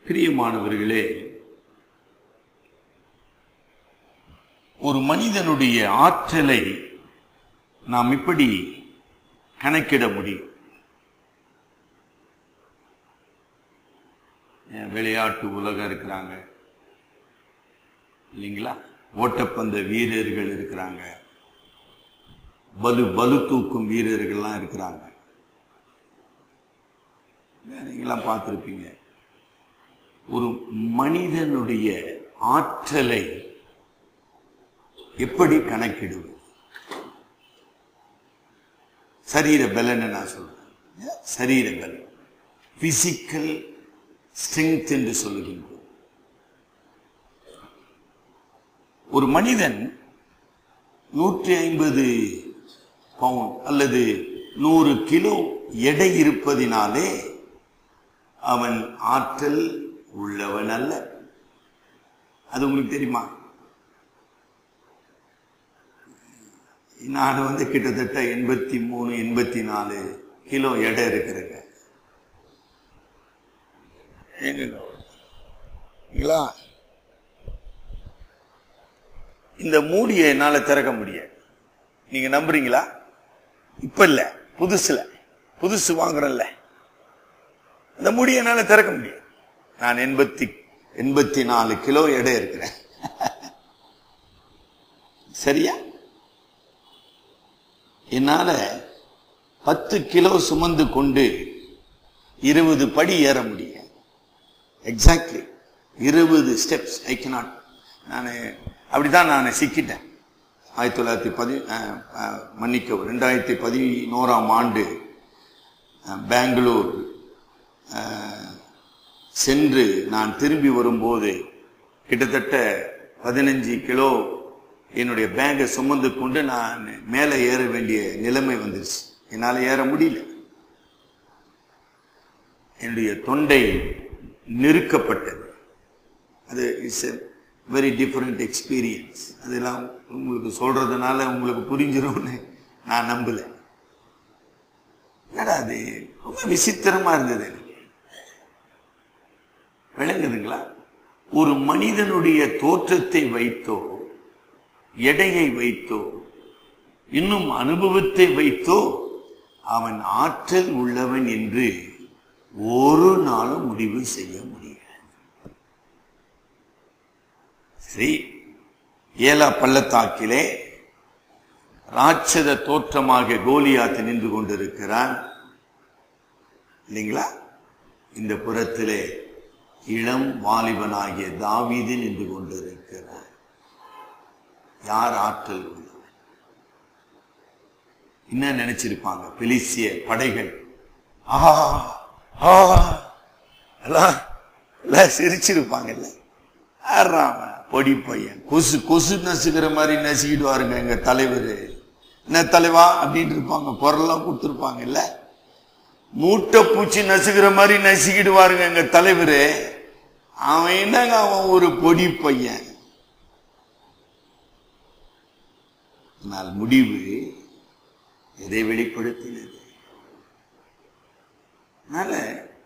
பிரியமானவர்களே ஒரு மனிதனுடைய ஆற்றலை நாம் இப்படி கணக்கிட முடியும் ஏன் விளையாட்டு உலகம் இருக்கிறாங்க இல்லைங்களா ஓட்டப்பந்த வீரர்கள் இருக்கிறாங்க பலு பலு தூக்கும் வீரர்கள்லாம் இருக்கிறாங்க நீங்களாம் பார்த்துருப்பீங்க ஒரு மனிதனுடைய ஆற்றலை எப்படி கணக்கிடுவது சரீர பலன்னு நான் சொல்றேன் சரீர பலம் பிசிக்கல் ஸ்ட்ரென்த் என்று சொல்லுகின்றோம் ஒரு மனிதன் நூற்றி ஐம்பது பவுண்ட் அல்லது நூறு கிலோ எடை இருப்பதினாலே அவன் ஆற்றல் உள்ளவன் அல்ல அது உங்களுக்கு தெரியுமா நான் வந்து கிட்டத்தட்ட எண்பத்தி மூணு எண்பத்தி நாலு கிலோ எடை இருக்கிறேங்க எங்கங்களா இந்த மூடியை என்னால திறக்க முடியாது நீங்க நம்புறீங்களா இப்ப இல்ல புதுசுல புதுசு வாங்குறேன்ல இந்த மூடியை என்னால திறக்க முடியாது நான் எண்பத்தி எண்பத்தி நாலு கிலோ எடை இருக்கிறேன் சரியா என்னால பத்து கிலோ சுமந்து கொண்டு இருபது படி ஏற முடியும் எக்ஸாக்ட்லி இருபது ஸ்டெப்ஸ் ஐ கனாட் நான் அப்படிதான் நான் சிக்கிட்டேன் ஆயிரத்தி தொள்ளாயிரத்தி பதி அஹ், அஹ், மன்னிக்கவும் ரெண்டாயிரத்தி பதினோராம் ஆண்டு அஹ், பெங்களூர் அஹ், சென்று நான் திரும்பி வரும்போது கிட்டத்தட்ட பதினஞ்சு கிலோ என்னுடைய பேங்கை சுமந்து கொண்டு நான் மேலே ஏற வேண்டிய நிலைமை வந்துருச்சு என்னால் ஏற முடியல என்னுடைய தொண்டை நெருக்கப்பட்டது அது it's a very different experience அதெல்லாம் உங்களுக்கு சொல்றதுனால உங்களுக்கு புரிஞ்சிரும்னு நான் நம்பல என்னடா அது ரொம்ப விசித்திரமா இருந்தது எனக்கு விளங்குதுங்களா ஒரு மனிதனுடைய தோற்றத்தை வைத்தோ எடையை வைத்தோ இன்னும் அனுபவத்தை வைத்தோ அவன் ஆற்றல் உள்ளவன் என்று ஒரு நாளும் முடிவு செய்ய முடியாது சரி ஏலா பள்ளத்தாக்கிலே ராட்சத தோற்றமாக கோலியாத்து நின்று கொண்டிருக்கிறான் இல்லைங்களா இந்த புறத்திலே இளம் வாலிபனாகிய தாவீது நின்று கொண்டிருக்கிறான் யார் ஆற்றல் உள்ளவன் என்ன நினைச்சிருப்பாங்க பெலிசிய படைகள் ஆஹா ஆஹா எல்லாம் எல்லாம் சிரிச்சிருப்பாங்கல்ல யார்றா அவன்? பொடி பையன் கொசு கொசு நசுக்கிற மாதிரி நசுக்கிடுவாருங்க எங்க தலைவர் என்ன தலைவா அப்படின்னு இருப்பாங்க குரல்லாம் கொடுத்துருப்பாங்கல்ல மூட்டை பூச்சி நசுக்கிற மாதிரி நசுக்கிடுவாருங்க எங்க தலைவர் அவன் என்னங்க அவன் ஒரு பொடி பையன் ஆனால் முடிவு எதை வெளிப்படுத்தினது அதனால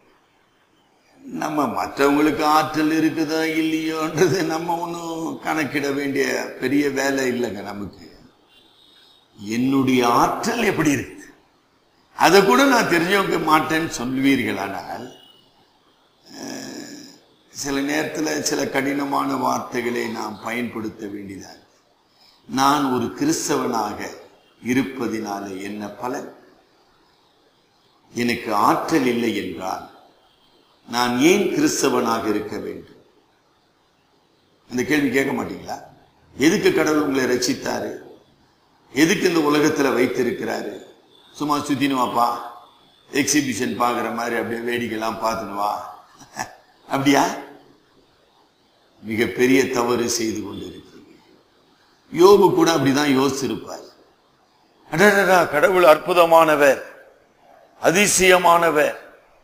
நம்ம மற்றவங்களுக்கு ஆற்றல் இருக்குதா இல்லையோன்றது நம்ம ஒன்றும் கணக்கிட வேண்டிய பெரிய வேலை இல்லைங்க நமக்கு என்னுடைய ஆற்றல் எப்படி இருக்குது அதை கூட நான் தெரிஞ்சவங்க மாட்டேன்னு சொல்வீர்களானால் அஹ், சில நேரத்தில் சில கடினமான வார்த்தைகளை நாம் பயன்படுத்த வேண்டியதாக நான் ஒரு கிறிஸ்தவனாக இருப்பதினால என்ன பலன் எனக்கு ஆற்றல் இல்லை என்றால் நான் ஏன் கிறிஸ்தவனாக இருக்க வேண்டும் அந்த கேள்வி கேட்க மாட்டீங்களா எதுக்கு கடவுள் உங்களை ரட்சித்தாரு எதுக்கு இந்த உலகத்துல வைத்திருக்கிறாரு சும்மா சுத்தினு வாப்பா எக்ஸிபிஷன் பார்க்குற மாதிரி அப்படியே வேடிக்கைலாம் பார்த்துன்னு வா அப்படியா மிகப்பெரிய தவறு செய்து கொண்டிருக்கிறீங்க யோபு கூட அப்படிதான் யோசிச்சிருப்பார் அடடடா கடவுள் அற்புதமானவர் அதிசயமானவர்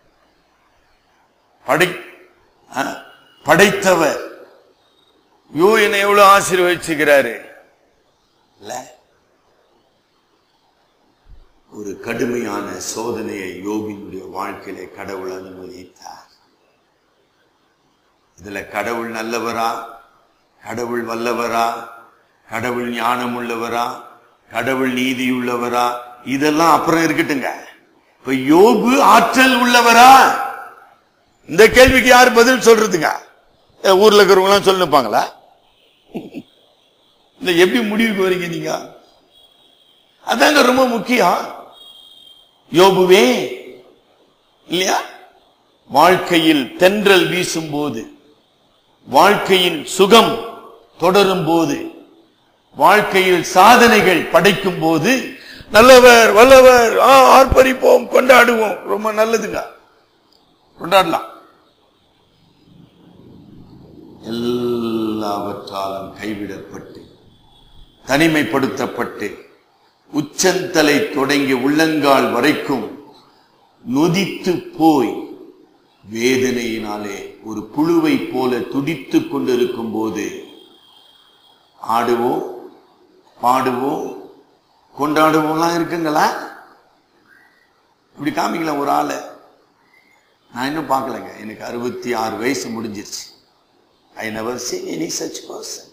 படை ஆ, படைத்தவர் யோ என்னை எவ்வளவு ஆசீர்வதிச்சுக்கிறாரு இல்ல ஒரு கடுமையான சோதனையை யோபினுடைய வாழ்க்கையிலே கடவுள் அனுமதித்தார் இதுல கடவுள் நல்லவரா கடவுள் வல்லவரா கடவுள் ஞானம் உள்ளவரா கடவுள் நீதி உள்ளவரா இதெல்லாம் அப்புறம் இருக்கட்டுங்க இப்ப யோபு ஆற்றல் உள்ளவரா இந்த கேள்விக்கு யார் பதில் சொல்றதுங்க ஏ, ஊர்ல இருக்கிறவங்க எல்லாம் சொல்லுப்பாங்களா இல்ல எப்படி முடிவுக்கு வரீங்க நீங்க அதாங்க ரொம்ப முக்கியம் யோபுவே இல்லையா வாழ்க்கையில் தென்றல் வீசும்போது வாழ்க்கையின் சுகம் தொடரும் போது வாழ்க்கையில் சாதனைகள் படைக்கும் போது நல்லவர் வல்லவர் ஆ, ஆர்ப்பரிப்போம் கொண்டாடுவோம் ரொம்ப நல்லதுங்க கொண்டாடலாம் எல்லாவற்றாலும் கைவிடப்பட்டு தனிமைப்படுத்தப்பட்டு உச்சந்தலை தொடங்கி உள்ளங்கால் வரைக்கும் நொதித்து போய் வேதனையினாலே ஒரு புழுவை போல துடித்துக் கொண்டிருக்கும் போது ஆடுவோம் பாடுவோம் கொண்டாடுவோம்லாம் இருக்குங்களா இப்படி காமிக்கலாம் ஒரு ஆளை நான் இன்னும் பார்க்கலங்க எனக்கு அறுபத்தி ஆறு வயசு முடிஞ்சிருச்சு I never seen any such person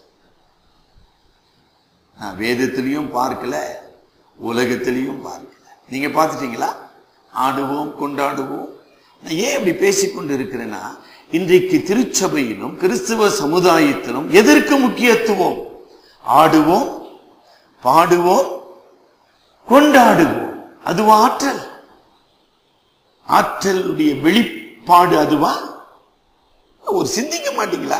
நான் வேதத்திலையும் பார்க்கல உலகத்திலையும் பார்க்கல நீங்க பார்த்துட்டீங்களா ஆடுவோம் கொண்டாடுவோம் நான் ஏன் இப்படி பேசிக்கொண்டு இருக்கிறேன்னா இன்றைக்கு திருச்சபையிலும் கிறிஸ்துவ சமுதாயத்திலும் எதற்கு முக்கியத்துவம் ஆடுவோம் பாடுவோம் கொண்டாடுவோம் அதுவா ஆற்றல் ஆற்றலுடைய வெளிப்பாடு அதுவா ஒரு சிந்திக்க மாட்டீங்களா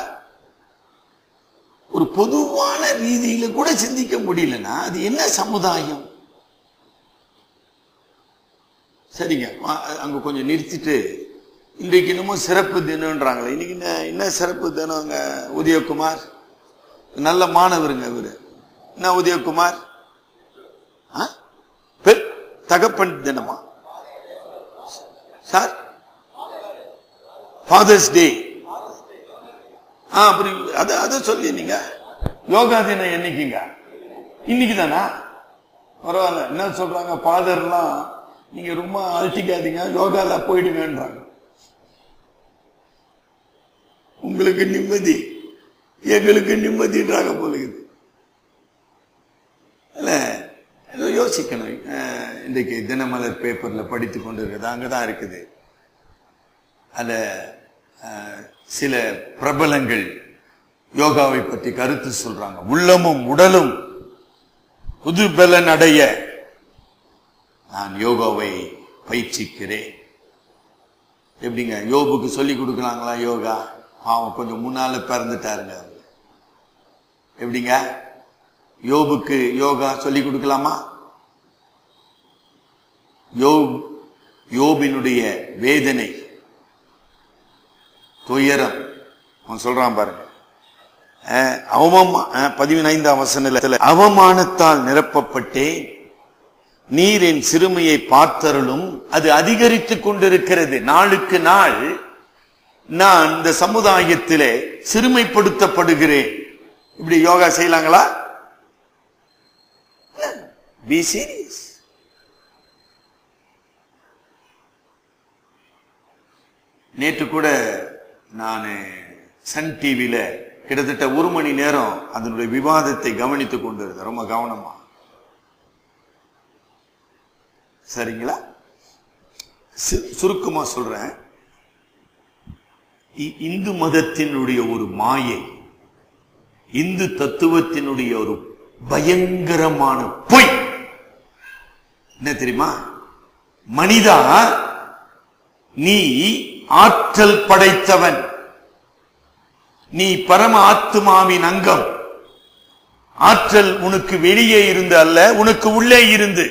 ஒரு பொதுவான ரீதியில கூட சிந்திக்க முடியலன்னா அது என்ன சமுதாயம் சரிங்க வா- அங்க கொஞ்சம் நிறுத்திட்டு இன்றைக்கு இன்னமும் சிறப்பு தினம்ன்றாங்களே இன்னைக்கு என்ன என்ன சிறப்பு தினம்ங்க உதயகுமார் நல்ல மாணவருங்க இவரு என்ன உதயகுமார் ஆ? பெ- தகப்பன் தினமா சார் ஃபாதர்ஸ் டே ஆ அப்படி அத அத சொல்லி நீங்க யோகா தினம் என்னைக்குங்க இன்னைக்கு தானா பரவாயில்ல என்ன சொல்றாங்க ஃபாதர்லாம் நீங்க ரொம்ப அழட்டிக்காதீங்க யோகால போயிடுங்கன்றாங்க உங்களுக்கு நிம்மதி எங்களுக்கு நிம்மதின்றாங்க போல இருக்குது இல்ல ஏதோ யோசிக்கணும் அஹ், இன்றைக்கு தினமலர் பேப்பர்ல படித்து கொண்டு இருக்குது அங்கதான் இருக்குது அதுல அஹ், சில பிரபலங்கள் யோகாவை பற்றி கருத்து சொல்றாங்க உள்ளமும் உடலும் புது பலன் அடைய நான் யோகாவை பயிற்சிக்கிறேன் எப்படிங்க யோபுக்கு சொல்லி கொடுக்கலாங்களா யோகா அவன் கொஞ்சம் முன்னால பிறந்துட்டாருங்க அவரு. எப்படிங்க யோபுக்கு யோகா சொல்லி கொடுக்கலாமா யோப் யோபினுடைய வேதனை துயரம் அவன் சொல்றான் பாருங்க அஹ், அவமா அஹ், பதினைந்தாம் வசனத்துல அவமானத்தால் நிரப்பப்பட்டேன் நீர் என் சிறுமையை பார்த்தருளும் அது அதிகரித்துக் கொண்டிருக்கிறது நாளுக்கு நாள் நான் இந்த சமுதாயத்திலே சிறுமைப்படுத்தப்படுகிறேன் இப்படி யோகா செய்யலாங்களா பி சீரியஸ் நேற்று கூட நான் சன் டிவியில கிட்டத்தட்ட ஒரு மணி நேரம் அதனுடைய விவாதத்தை கவனித்துக் கொண்டிருந்தேன் ரொம்ப கவனமா சரிங்களா சு- சுருக்கமா சொல்றேன் இ- இந்து மதத்தினுடைய ஒரு மாயை இந்து தத்துவத்தினுடைய ஒரு பயங்கரமான பொய் என்ன தெரியுமா மனிதா நீ ஆற்றல் படைத்தவன் நீ பரம ஆத்துமாவின் அங்கம் ஆற்றல் உனக்கு வெளியே இருந்து அல்ல உனக்கு உள்ளே இருந்து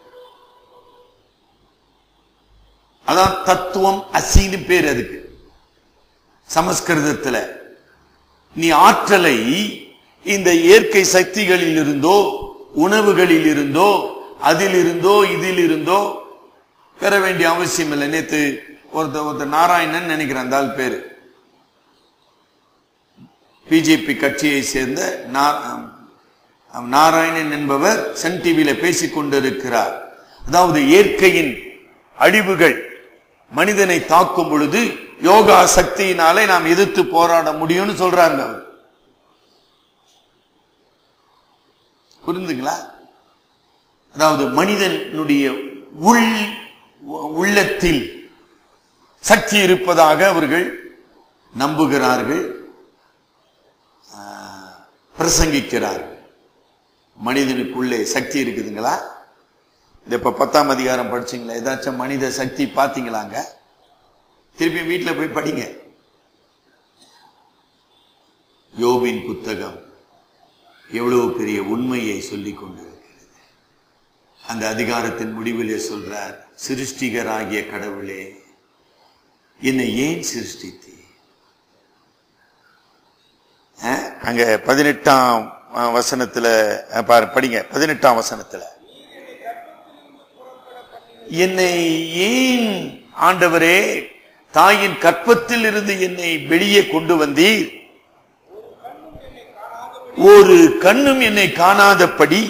அதான் தத்துவம் அசின்னு பேர் அதுக்கு சமஸ்கிருதத்துல நீ ஆற்றலை இந்த இயற்கை சக்திகளில் இருந்தோ உணவுகளில் இருந்தோ அதில் இருந்தோ இதில் இருந்தோ பெற வேண்டிய அவசியம் இல்லை நேத்து ஒருத்த ஒருத்தர் நாராயணன் நினைக்கிறேன் அந்த ஆள் பேரு பிஜேபி கட்சியை சேர்ந்த நா- ஆம், நாராயணன் என்பவர் சன் டிவியில பேசிக் கொண்டிருக்கிறார் அதாவது இயற்கையின் அழிவுகள் மனிதனை தாக்கும் பொழுது யோகா சக்தியினாலே நாம் எதிர்த்து போராட முடியும்னு சொல்றாங்க அவர் புரிந்துங்களா அதாவது மனிதனுடைய உள் உள்ளத்தில் சக்தி இருப்பதாக அவர்கள் நம்புகிறார்கள் ஆஹ், பிரசங்கிக்கிறார்கள் மனிதனுக்குள்ளே சக்தி இருக்குதுங்களா இந்த இப்ப பத்தாம் அதிகாரம் படிச்சீங்களா ஏதாச்சும் மனித சக்தி பாத்தீங்களாங்க திருப்பி வீட்டுல போய் படிங்க யோபின் புத்தகம் எவ்வளவு பெரிய உண்மையை சொல்லிக் கொண்டிருக்கிறது அந்த அதிகாரத்தின் முடிவிலே சொல்றார் சிருஷ்டிகராகிய கடவுளே என்னை ஏன் சிருஷ்டித்தீ அஹ், அங்க பதினெட்டாம் அஹ், வசனத்துல அஹ், பாரு படிங்க பதினெட்டாம் வசனத்துல என்னை ஏன் ஆண்டவரே தாயின் கற்பத்தில் இருந்து என்னை வெளியே கொண்டு வந்தீர் ஒரு கண்ணும் என்னை காணாதபடி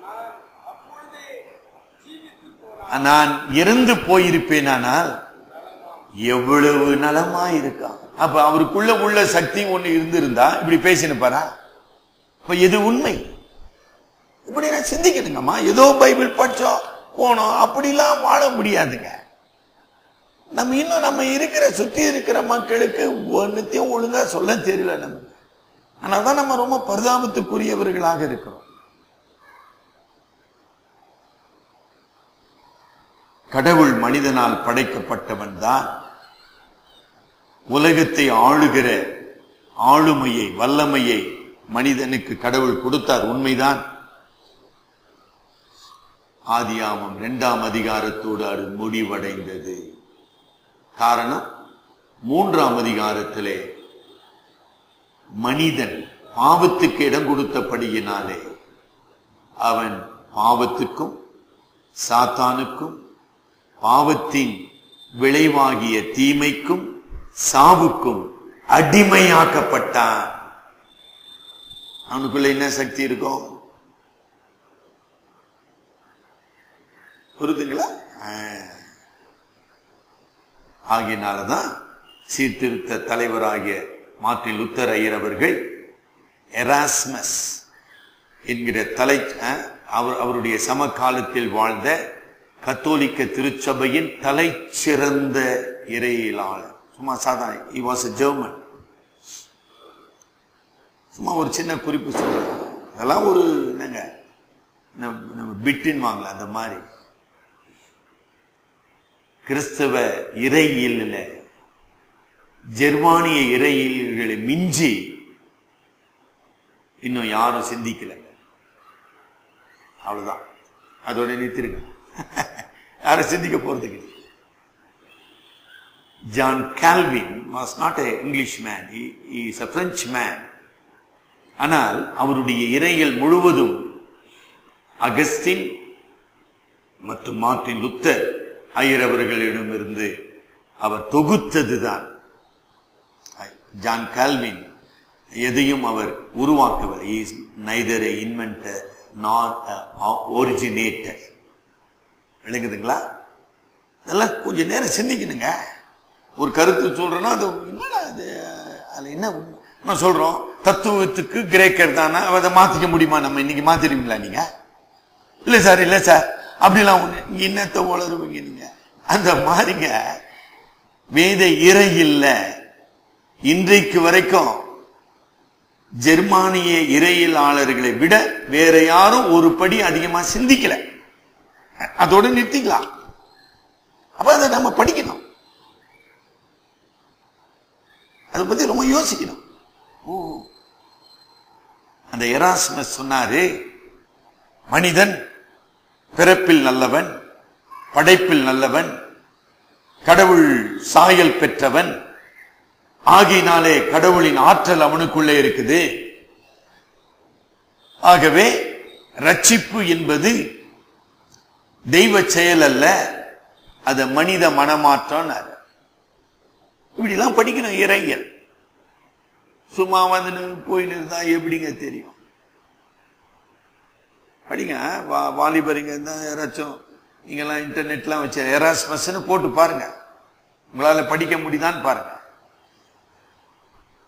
நான் இறந்து போயிருப்பேனானால் எவ்வளவு நலமா இருக்கான் அப்ப அவருக்குள்ள உள்ள சக்தி ஒண்ணு இருந்திருந்தா இப்படி பேசினுப்பாரா இப்ப எது உண்மை இப்படி நான் சிந்திக்கணுங்கம்மா ஏதோ பைபிள் படிச்சோம் போனோம் அப்படிலாம் வாழ முடியாதுங்க நம்ம இன்னும் நம்ம இருக்கிற சுத்தி இருக்கிற மக்களுக்கு ஒன்னுத்தையும் ஒழுங்கா சொல்ல தெரியல நமக்கு அதனாலதான் நம்ம ரொம்ப பரிதாபத்துக்குரியவர்களாக இருக்கிறோம் கடவுள் மனிதனால் படைக்கப்பட்டவன் தான் உலகத்தை ஆளுகிற ஆளுமையை வல்லமையை மனிதனுக்கு கடவுள் கொடுத்தார் உண்மைதான் ஆதியாமம் இரண்டாம் அதிகாரத்தோடு அது முடிவடைந்தது காரணம் மூன்றாம் அதிகாரத்திலே மனிதன் பாவத்துக்கு இடம் கொடுத்தபடியினாலே அவன் பாவத்துக்கும் சாத்தானுக்கும் பாவத்தின் விளைவாகிய தீமைக்கும் சாவுக்கும் அடிமையாக்கப்பட்டான் அவனுக்குள்ள என்ன சக்தி இருக்கும் புரிதுங்களா ஆ. ஆகையினாலதான் சீர்திருத்த தலைவராகிய மார்ட்டின் லுத்தர் ஐயர் அவர்கள் எராஸ்மஸ் என்கிற தலை அஹ், அவர் அவருடைய சமகாலத்தில் வாழ்ந்த கத்தோலிக்க திருச்சபையின் தலை சிறந்த இறையியலாளர் சும்மா சாதாரண he was a ஜெர்மன் சும்மா ஒரு சின்ன குறிப்பு சொல்றேன் அதெல்லாம் ஒரு என்னங்க நம்ம நம்ம பிட்டின் வாங்கல அந்த மாதிரி கிறிஸ்தவ இறையியலில் ஜெர்மானிய இறையியல்களை மிஞ்சி இன்னும் யாரும் சிந்திக்கல அவ்வளவுதான் அதோட நிறுத்திருங்க யாரும் சிந்திக்க போறது கிடையாது John Calvin was not a English man is a French man ஆனால் அவருடைய இறைகள் முழுவதும் அகஸ்டின் மற்றும் மார்ட்டின் லுத்தர் ஐயர் அவர்களிடமிருந்து அவர் தொகுத்ததுதான் ஜான் கால்வின் எதையும் அவர் உருவாக்கவில்லை is neither a inventor nor originator விளங்குதுங்களா அதெல்லாம் கொஞ்சம் நேரம் சிந்திக்கணுங்க ஒரு கருத்து சொல்றேன்னா அது என்னடா அது அதுல என்ன உண்மை? நான் சொல்றோம் தத்துவத்துக்கு கிரேக்கர் தானே அதை மாத்திக்க முடியுமா நம்ம இன்னைக்கு மாத்திருவீங்களா நீங்க இல்ல சார் இல்ல சார் அப்படிலாம் ஒண்ணு இங்க என்னத்த உளருவீங்க நீங்க அந்த மாதிரிங்க வேத இறை இல்ல இன்றைக்கு வரைக்கும் ஜெர்மானிய இறையியலாளர்களை விட வேற யாரும் ஒரு படி அதிகமா சிந்திக்கல அதோட நிறுத்திக்கலாம் அப்ப அதை நம்ம படிக்கணும் அதை பத்தி ரொம்ப யோசிக்கணும் ஓ அந்த எராஸ்மஸ் சொன்னாரு மனிதன் பிறப்பில் நல்லவன் படைப்பில் நல்லவன் கடவுள் சாயல் பெற்றவன் ஆகினாலே கடவுளின் ஆற்றல் அவனுக்குள்ளே இருக்குது ஆகவே ரட்சிப்பு என்பது தெய்வ செயல் அல்ல அது மனித மனமாற்றம் இப்படிலாம் படிக்கணும் இறையல் சும்மா வந்து போயின்னு இருந்தா எப்படிங்க தெரியும் படிங்க வா வாலிபரிங்க இருந்தா யாராச்சும் நீங்கெல்லாம் இன்டர்நெட்லாம் வச்சு எராஸ்மஸ்ன்னு போட்டு பாருங்க உங்களால படிக்க முடியுதான்னு பாருங்க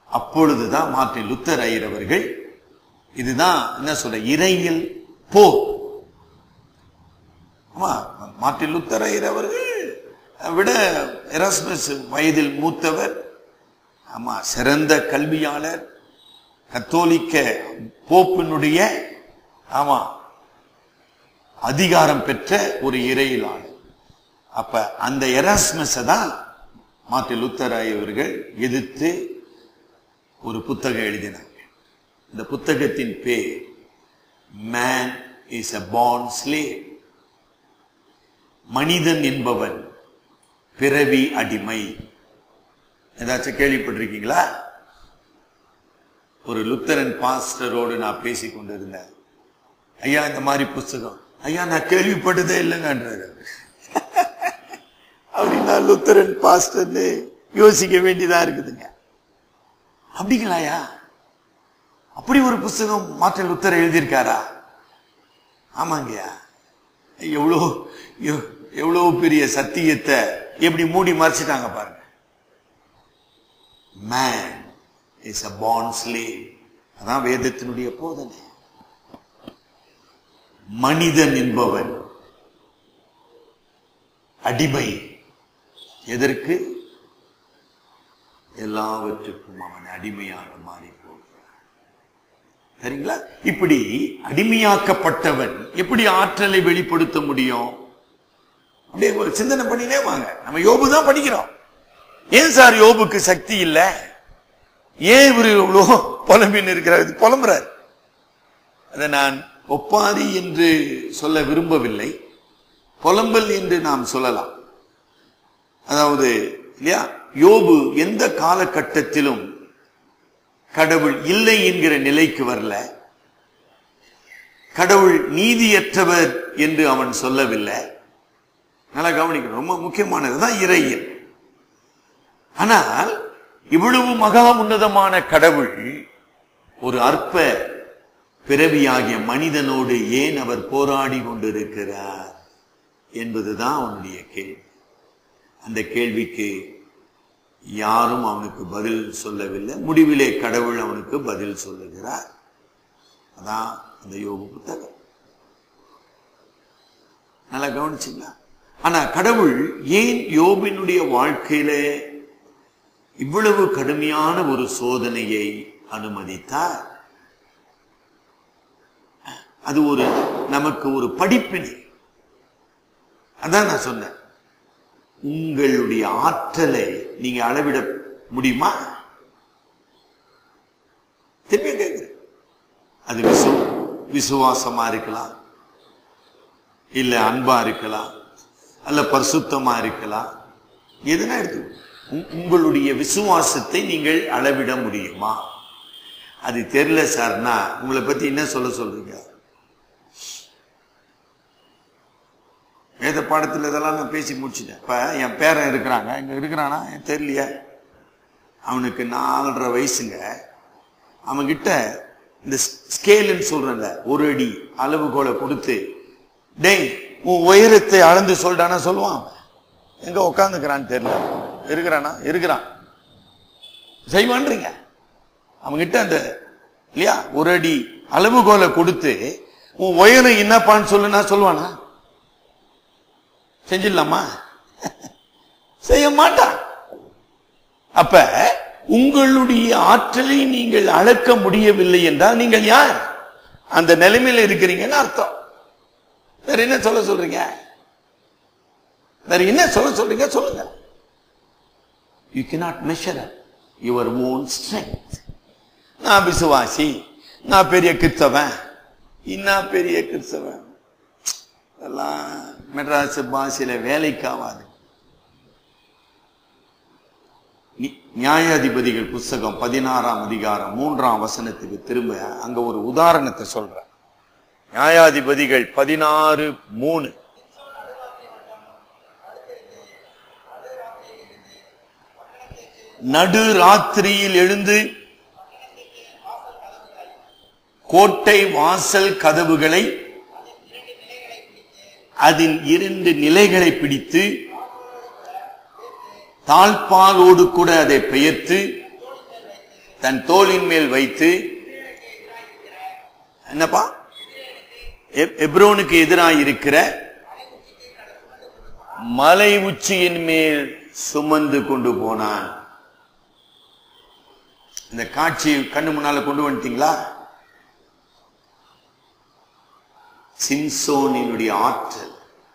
அப்பொழுதுதான் மார்ட்டின் லுத்தர் ஐயர் அவர்கள் இதுதான் என்ன சொல்ற இறையில் போர் ஆமா மார்ட்டின் லுத்தர் ஐயர் அவர்கள் விட எராஸ்மஸ் வயதில் மூத்தவர் ஆமா சிறந்த கல்வியாளர் கத்தோலிக்க போப்பினுடைய ஆமா அதிகாரம் பெற்ற ஒரு இறையிலாளர் அப்ப அந்த எராஸ்மஸ தான் மார்ட்டின் லுத்தர் அவர்கள் எதிர்த்து ஒரு புத்தகம் எழுதினாங்க இந்த புத்தகத்தின் பேர் man is a born slave மனிதன் என்பவன் பிறவி அடிமை ஏதாச்சும் கேள்விப்பட்டிருக்கீங்களா ஒரு லுத்தரன் பாஸ்டரோடு நான் பேசிக் கொண்டிருந்தேன் ஐயா இந்த மாதிரி புஸ்தகம் ஐயா நான் கேள்விப்பட்டதே இல்லைங்கன்றாரு அப்படின்னா லுத்தரன் பாஸ்டர்னு யோசிக்க வேண்டியதா இருக்குதுங்க அப்படிங்களாயா அப்படி ஒரு புஸ்தகம் மார்ட்டின் லுத்தர் எழுதியிருக்காரா ஆமாங்கய்யா எவ்வளோ எவ்- எவ்வளவு பெரிய சத்தியத்தை எப்படி மூடி மறைச்சிட்டாங்க பாருங்க man is a born slave அதான் வேதத்தினுடைய போதனை மனிதன் என்பவன் அடிமை எதற்கு எல்லாவற்றுக்கும் அவன் அடிமையாக மாறி போகிறான் சரிங்களா இப்படி அடிமையாக்கப்பட்டவன் எப்படி ஆற்றலை வெளிப்படுத்த முடியும் அப்படியே ஒரு சிந்தனை பண்ணினே வாங்க நம்ம யோபு தான் படிக்கிறோம் ஏன் சார் யோபுக்கு சக்தி இல்ல ஏன் இவரு இவ்வளோ புலம்பின்னு இருக்கிறார் புலம்புறார் அதை நான் ஒப்பாரி என்று சொல்ல விரும்பவில்லை புலம்பல் என்று நாம் சொல்லலாம் அதாவது இல்லையா யோபு எந்த காலகட்டத்திலும் கடவுள் இல்லை என்கிற நிலைக்கு வரல கடவுள் நீதியற்றவர் என்று அவன் சொல்லவில்லை நல்லா கவனிக்கணும் ரொம்ப முக்கியமானதுதான் இறையியல் ஆனால் இவ்வளவு மகா உன்னதமான கடவுள் ஒரு அற்ப பிறவியாகிய மனிதனோடு ஏன் அவர் போராடி கொண்டிருக்கிறார் என்பதுதான் அவனுடைய கேள்வி அந்த கேள்விக்கு யாரும் அவனுக்கு பதில் சொல்லவில்லை முடிவிலே கடவுள் அவனுக்கு பதில் சொல்லுகிறார் அதான் அந்த யோக புத்தகம் நல்லா கவனிச்சிங்களா ஆனா கடவுள் ஏன் யோபினுடைய வாழ்க்கையில இவ்வளவு கடுமையான ஒரு சோதனையை அனுமதித்தார் அது ஒரு நமக்கு ஒரு படிப்பினை அதான் நான் சொன்னேன் உங்களுடைய ஆற்றலை நீங்க அளவிட முடியுமா திருப்பி கேட்கிறேன் அது விசு விசுவாசமா இருக்கலாம் இல்ல அன்பா இருக்கலாம் அல்ல பரிசுத்தமா இருக்கலாம் எதுனா எடுத்து உ- உங்களுடைய விசுவாசத்தை நீங்கள் அளவிட முடியுமா அது தெரியல சார்னா உங்களை பத்தி என்ன சொல்ல சொல்றீங்க வேத பாடத்தில் இதெல்லாம் நான் பேசி முடிச்சிட்டேன் இப்ப என் பேரன் இருக்கிறாங்க இங்க இருக்கிறானா எனக்கு தெரியலையே அவனுக்கு நாலரை வயசுங்க அவன்கிட்ட இந்த ஸ்கேலுன்னு சொல்றேன்ல ஒரு அடி அளவுகோலை கொடுத்து டேய் உன் உயரத்தை அளந்து சொல்றானா சொல்லுவான் அவன். எங்க உட்காந்துக்கிறான்னு தெரியல இருக்கிறானா இருக்கிறான் செய்வான்றீங்க அவன்கிட்ட அந்த இல்லையா ஒரு அடி அளவுகோலை கொடுத்து உன் உயரம் என்னப்பான்னு சொல்லுனா சொல்லுவானா செஞ்சிடலாமா செய்ய மாட்டான் அப்ப உங்களுடைய ஆற்றலை நீங்கள் அளக்க முடியவில்லை என்றால் நீங்கள் யார் அந்த நிலைமையில இருக்கிறீங்கன்னு அர்த்தம் வேற என்ன சொல்ல சொல்றீங்க வேற என்ன சொல்ல சொல்றீங்க சொல்லுங்க you cannot measure your own strength நான் விசுவாசி நான் பெரிய கிறிஸ்தவன் இன்னா பெரிய கிறிஸ்தவன் அதெல்லாம் மெட்ராஸ் பாஷையில வேலைக்காவாது நி- நியாயாதிபதிகள் புஸ்தகம் பதினாறாம் அதிகாரம் மூன்றாம் வசனத்துக்கு திரும்ப அங்க ஒரு உதாரணத்தை சொல்றேன் நியாயாதிபதிகள் பதினாறு மூணு நடு ராத்திரியில் எழுந்து கோட்டை வாசல் கதவுகளை அதன் இரண்டு நிலைகளை பிடித்து தாழ்பாலோடு கூட அதை பெயர்த்து தன் தோளின் மேல் வைத்து என்னப்பா எப்- எப்ரோனுக்கு எதிராக இருக்கிற மலை உச்சியின் மேல் சுமந்து கொண்டு போனான் இந்த காட்சி கண்ணு முன்னால கொண்டு வந்துட்டீங்களா சிம்சோனினுடைய ஆற்றல்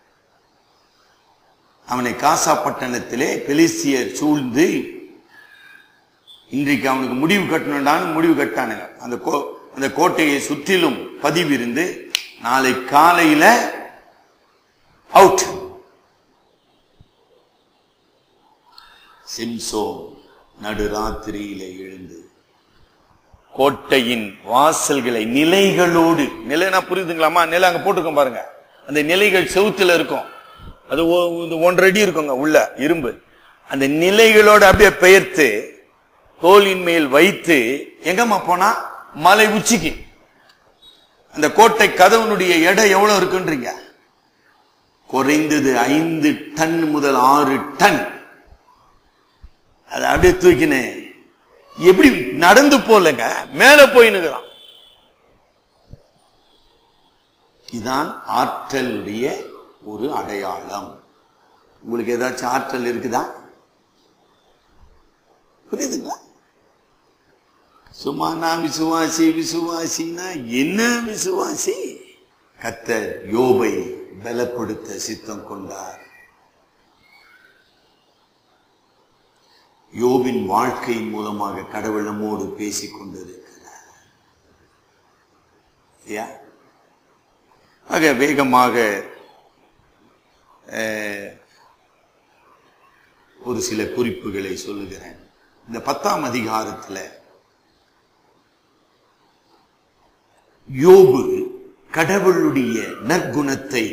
அவனை காசா பட்டணத்திலே பெலிஸ்தியர் சூழ்ந்து இன்றைக்கு அவனுக்கு முடிவு கட்டணும்டான்னு முடிவு கட்டானுங்க அந்த கோ அந்த கோட்டையை சுற்றிலும் பதிவு இருந்து நாளை காலையில அவுட் சிம்சோன் நடுராத்திரியில எழுந்து கோட்டையின் வாசல்களை நிலைகளோடு நிலைனா புரியுதுங்களாமா நிலை அங்க போட்டிருக்கோம் பாருங்க அந்த நிலைகள் செவுத்துல இருக்கும் அது ஒ- இது ஒன்றரை அடி இருக்குங்க உள்ள இரும்பு அந்த நிலைகளோட அப்படியே பெயர்த்து தோளின் மேல் வைத்து எங்கம்மா போனா மலை உச்சிக்கு அந்த கோட்டை கதவனுடைய எடை எவ்வளவு இருக்குன்றீங்க குறைந்தது ஐந்து டன் முதல் ஆறு டன் அதை அப்படியே தூக்கினேன் எப்படி நடந்து போலங்க மேல போய் நிற்கிறான் இதான் ஆற்றலுடைய ஒரு அடையாளம் உங்களுக்கு ஏதாச்சும் ஆற்றல் இருக்குதா புரியுதுங்களா சும்மா நான் விசுவாசி விசுவாசினா என்ன விசுவாசி கத்தர் யோபை பலப்படுத்த சித்தம் கொண்டார் யோபின் வாழ்க்கையின் மூலமாக கடவுள் நம்மோடு பேசிக் கொண்டிருக்கிறார் இல்லையா? ஆக வேகமாக அஹ், ஒரு சில குறிப்புகளை சொல்லுகிறேன் இந்த பத்தாம் அதிகாரத்துல யோபு கடவுளுடைய நற்குணத்தை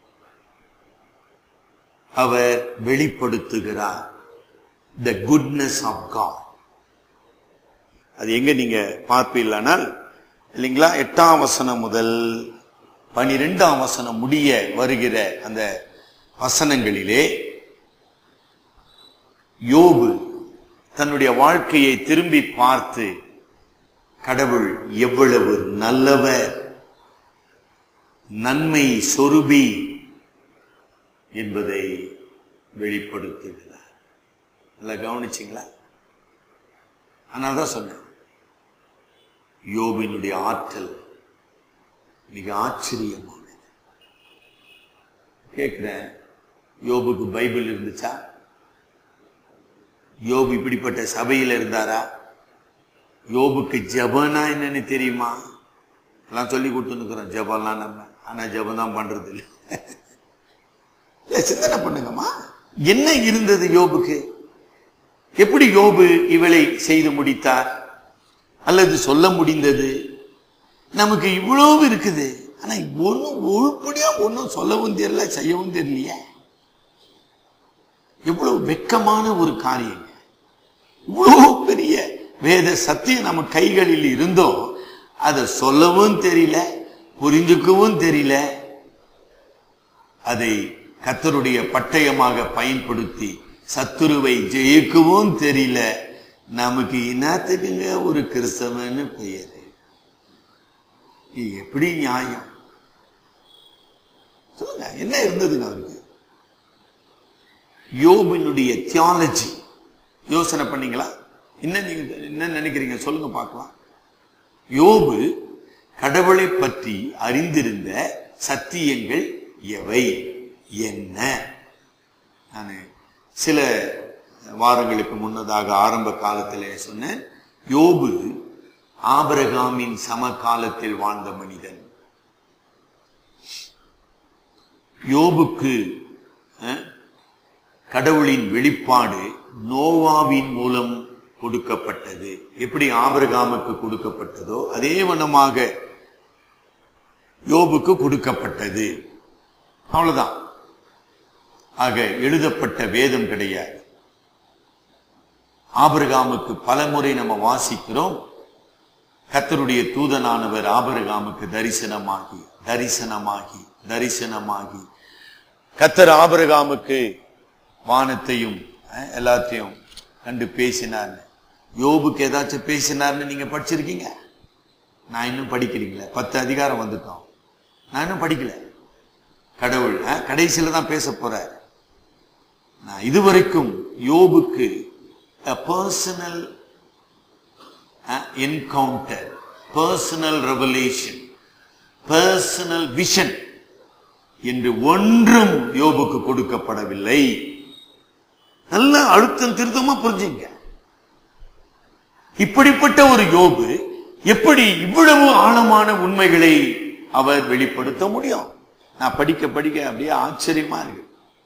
அவர் வெளிப்படுத்துகிறார் த குட்னஸ் ஆஃப் காட் அது எங்க நீங்க பார்ப்பீர்களானால் இல்லைங்களா எட்டாம் வசனம் முதல் பனிரெண்டாம் வசனம் முடிய வருகிற அந்த வசனங்களிலே யோபு தன்னுடைய வாழ்க்கையை திரும்பி பார்த்து கடவுள் எவ்வளவு நல்லவர் நன்மை சொருபி என்பதை வெளிப்படுத்துகிறார் நல்லா கவனிச்சிங்களா ஆனால் தான் சொன்னேன் யோபினுடைய ஆற்றல் மிக ஆச்சரியமானது கேட்கிறேன் யோபுக்கு பைபிள் இருந்துச்சா யோபு இப்படிப்பட்ட சபையில் இருந்தாரா யோபுக்கு ஜபனா என்னன்னு தெரியுமா எல்லாம் சொல்லி கொடுத்துருக்குறோம் ஜபம்லாம் நம்ம ஆனா ஜபம் தான் பண்றது இல்லை இல்ல, சிந்தனை பண்ணுங்கம்மா என்ன இருந்தது யோபுக்கு எப்படி யோபு இவளை செய்து முடித்தார் அல்லது சொல்ல முடிந்தது நமக்கு இவ்வளவு இருக்குது ஆனா ஒன்னும் உருப்படியா ஒன்னும் சொல்லவும் தெரியல செய்யவும் தெரியலையே எவ்வளவு வெக்கமான ஒரு காரியம் இவ்வளவு பெரிய வேத சத்தியம் நம்ம கைகளில் இருந்தோம் அதை சொல்லவும் தெரியல புரிஞ்சுக்கவும் தெரியல அதை கத்தருடைய பட்டயமாக பயன்படுத்தி சத்துருவை ஜெயிக்கவும் தெரியல நமக்கு இனத்துக்குங்க ஒரு கிறிஸ்தவன்னு பெயர் இது எப்படி நியாயம் சொல்லுங்க என்ன இருந்ததுங்க அவருக்கு யோபினுடைய தியாலஜி யோசனை பண்ணீங்களா என்ன நீங்க என்ன நினைக்கிறீங்க சொல்லுங்க பார்க்கலாம் யோபு கடவுளை பற்றி அறிந்திருந்த சத்தியங்கள் எவை என்ன நான் சில வாரங்களுக்கு முன்னதாக ஆரம்ப காலத்திலே சொன்னேன் யோபு ஆபரகாமின் சமகாலத்தில் வாழ்ந்த மனிதன் யோபுக்கு அஹ், கடவுளின் வெளிப்பாடு நோவாவின் மூலம் கொடுக்கப்பட்டது எப்படி ஆபிரகாமுக்கு கொடுக்கப்பட்டதோ அதே வண்ணமாக யோபுக்கு கொடுக்கப்பட்டது அவ்வளவுதான் ஆக எழுதப்பட்ட வேதம் கிடையாது ஆபிரகாமுக்கு பலமுறை நம்ம வாசிக்கிறோம் கர்த்தருடைய தூதனானவர் ஆபிரகாமுக்கு தரிசனமாகி தரிசனமாகி தரிசனமாகி கத்தர் ஆபிரகாமுக்கு வானத்தையும் அஹ், எல்லாத்தையும் கண்டு பேசினார் யோபுக்கு ஏதாச்சும் பேசினார்னு நீங்க படிச்சிருக்கீங்க நான் இன்னும் படிக்கிறீங்களே பத்து அதிகாரம் வந்துட்டோம் நான் இன்னும் படிக்கல கடவுள் அஹ், கடைசியில தான் பேச போறார் நான் இதுவரைக்கும் யோபுக்கு personal encounter personal revelation personal vision என்று ஒன்றும் யோபுக்கு கொடுக்கப்படவில்லை நல்ல அழுத்தம் திருத்தமா புரிஞ்சுங்க இப்படிப்பட்ட ஒரு யோபு எப்படி இவ்வளவு ஆழமான உண்மைகளை அவர் வெளிப்படுத்த முடியும் நான் படிக்க படிக்க அப்படியே ஆச்சரியமா இருக்கு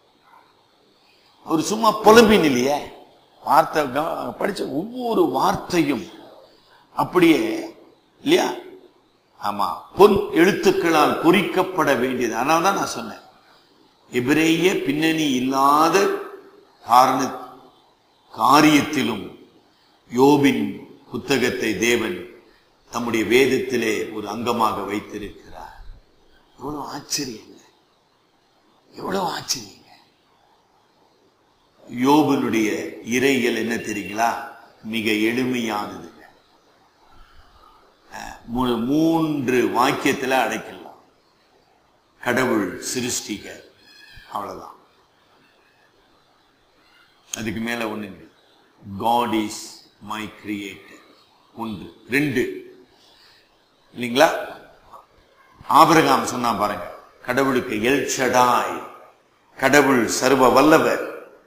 அவர் சும்மா புலம்பின் இல்லையே வார்த்தை க- படிச்ச ஒவ்வொரு வார்த்தையும் அப்படியே இல்லையா ஆமா பொன் எழுத்துக்களால் பொறிக்கப்பட வேண்டியது அதனால தான் நான் சொன்னேன் எபிரேய பின்னணி இல்லாத காரண காரியத்திலும் யோபின் புத்தகத்தை தேவன் தம்முடைய வேதத்திலே ஒரு அங்கமாக வைத்திருக்கிறார் எவ்வளவு ஆச்சரியங்க எவ்வளவு ஆச்சரியங்க யோபனுடைய இறைகள் என்ன தெரியுங்களா மிக எளிமையானதுங்க அஹ், மூ- மூன்று வாக்கியத்துல அடைக்கலாம் கடவுள் சிருஷ்டிக அவ்வளவுதான் அதுக்கு மேல ஒண்ணு காட் இஸ் மை கிரியேட்டர் ஒன்று ரெண்டு இல்லைங்களா ஆபிரகாம் சொன்னா பாருங்க கடவுளுக்கு எல் ஷடாய் கடவுள் சர்வ வல்லவர்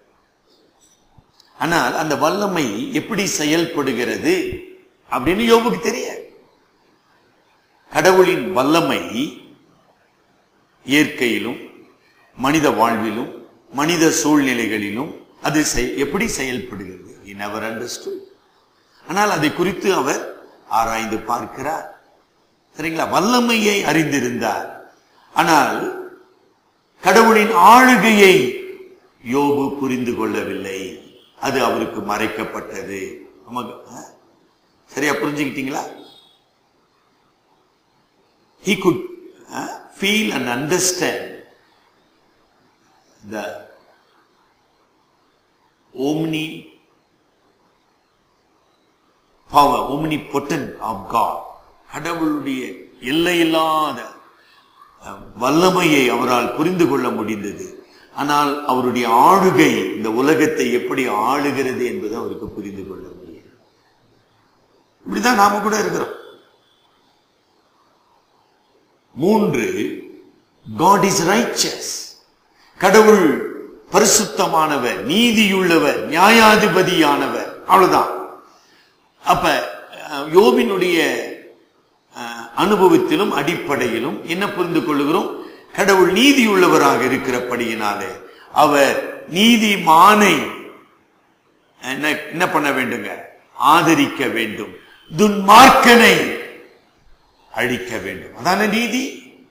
ஆனால் அந்த வல்லமை எப்படி செயல்படுகிறது அப்படின்னு யோபுக்கு தெரியாது கடவுளின் வல்லமை இயற்கையிலும் மனித வாழ்விலும் மனித சூழ்நிலைகளிலும் அது செய்- எப்படி செயல்படுகிறது he never understood ஆனால் அதை குறித்து அவர் ஆராய்ந்து பார்க்கிறார் சரிங்களா வல்லமையை அறிந்திருந்தார் ஆனால் கடவுளின் ஆளுகையை யோபு புரிந்து கொள்ளவில்லை அது அவருக்கு மறைக்கப்பட்டது நமக்கு ஆ? சரியா புரிஞ்சுக்கிட்டீங்களா he could uh, feel and understand the omni power omnipotent of God கடவுளுடைய எல்லையில்லாத அஹ், வல்லமையை அவரால் புரிந்து கொள்ள முடிந்தது ஆனால் அவருடைய ஆளுகை இந்த உலகத்தை எப்படி ஆளுகிறது என்பது அவருக்கு புரிந்து கொள்ள முடியாது இப்படிதான் நாம கூட இருக்கிறோம் மூன்று God is righteous கடவுள் பரிசுத்தமானவர் நீதியுள்ளவர் நியாயாதிபதியானவர் அவ்வளவுதான் அப்ப அஹ், யோபினுடைய அஹ், அனுபவத்திலும் அடிப்படையிலும் என்ன புரிந்து கொள்ளுகிறோம் கடவுள் நீதியுள்ளவராக இருக்கிறபடியினாலே அவர் நீதிமானை என்ன என்ன பண்ண வேண்டுங்க ஆதரிக்க வேண்டும் துன்மார்க்கனை அழிக்க வேண்டும் அதான நீதி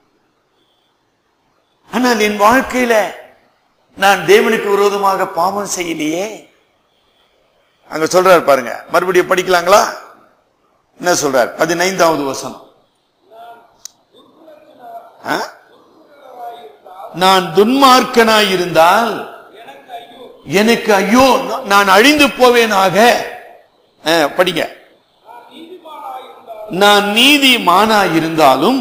ஆனால் என் வாழ்க்கையில நான் தேவனுக்கு விரோதமாக பாவம் செய்யலையே அங்க சொல்றாரு பாருங்க மறுபடியும் படிக்கலாங்களா என்ன சொல்றார் பதினைந்தாவது வசனம் ஆ? நான் துன்மார்க்கனாய் இருந்தால் எனக்கு ஐயோ நான் அழிந்து போவேனாக ஆ, படிங்க நான் நீதிமானா இருந்தாலும்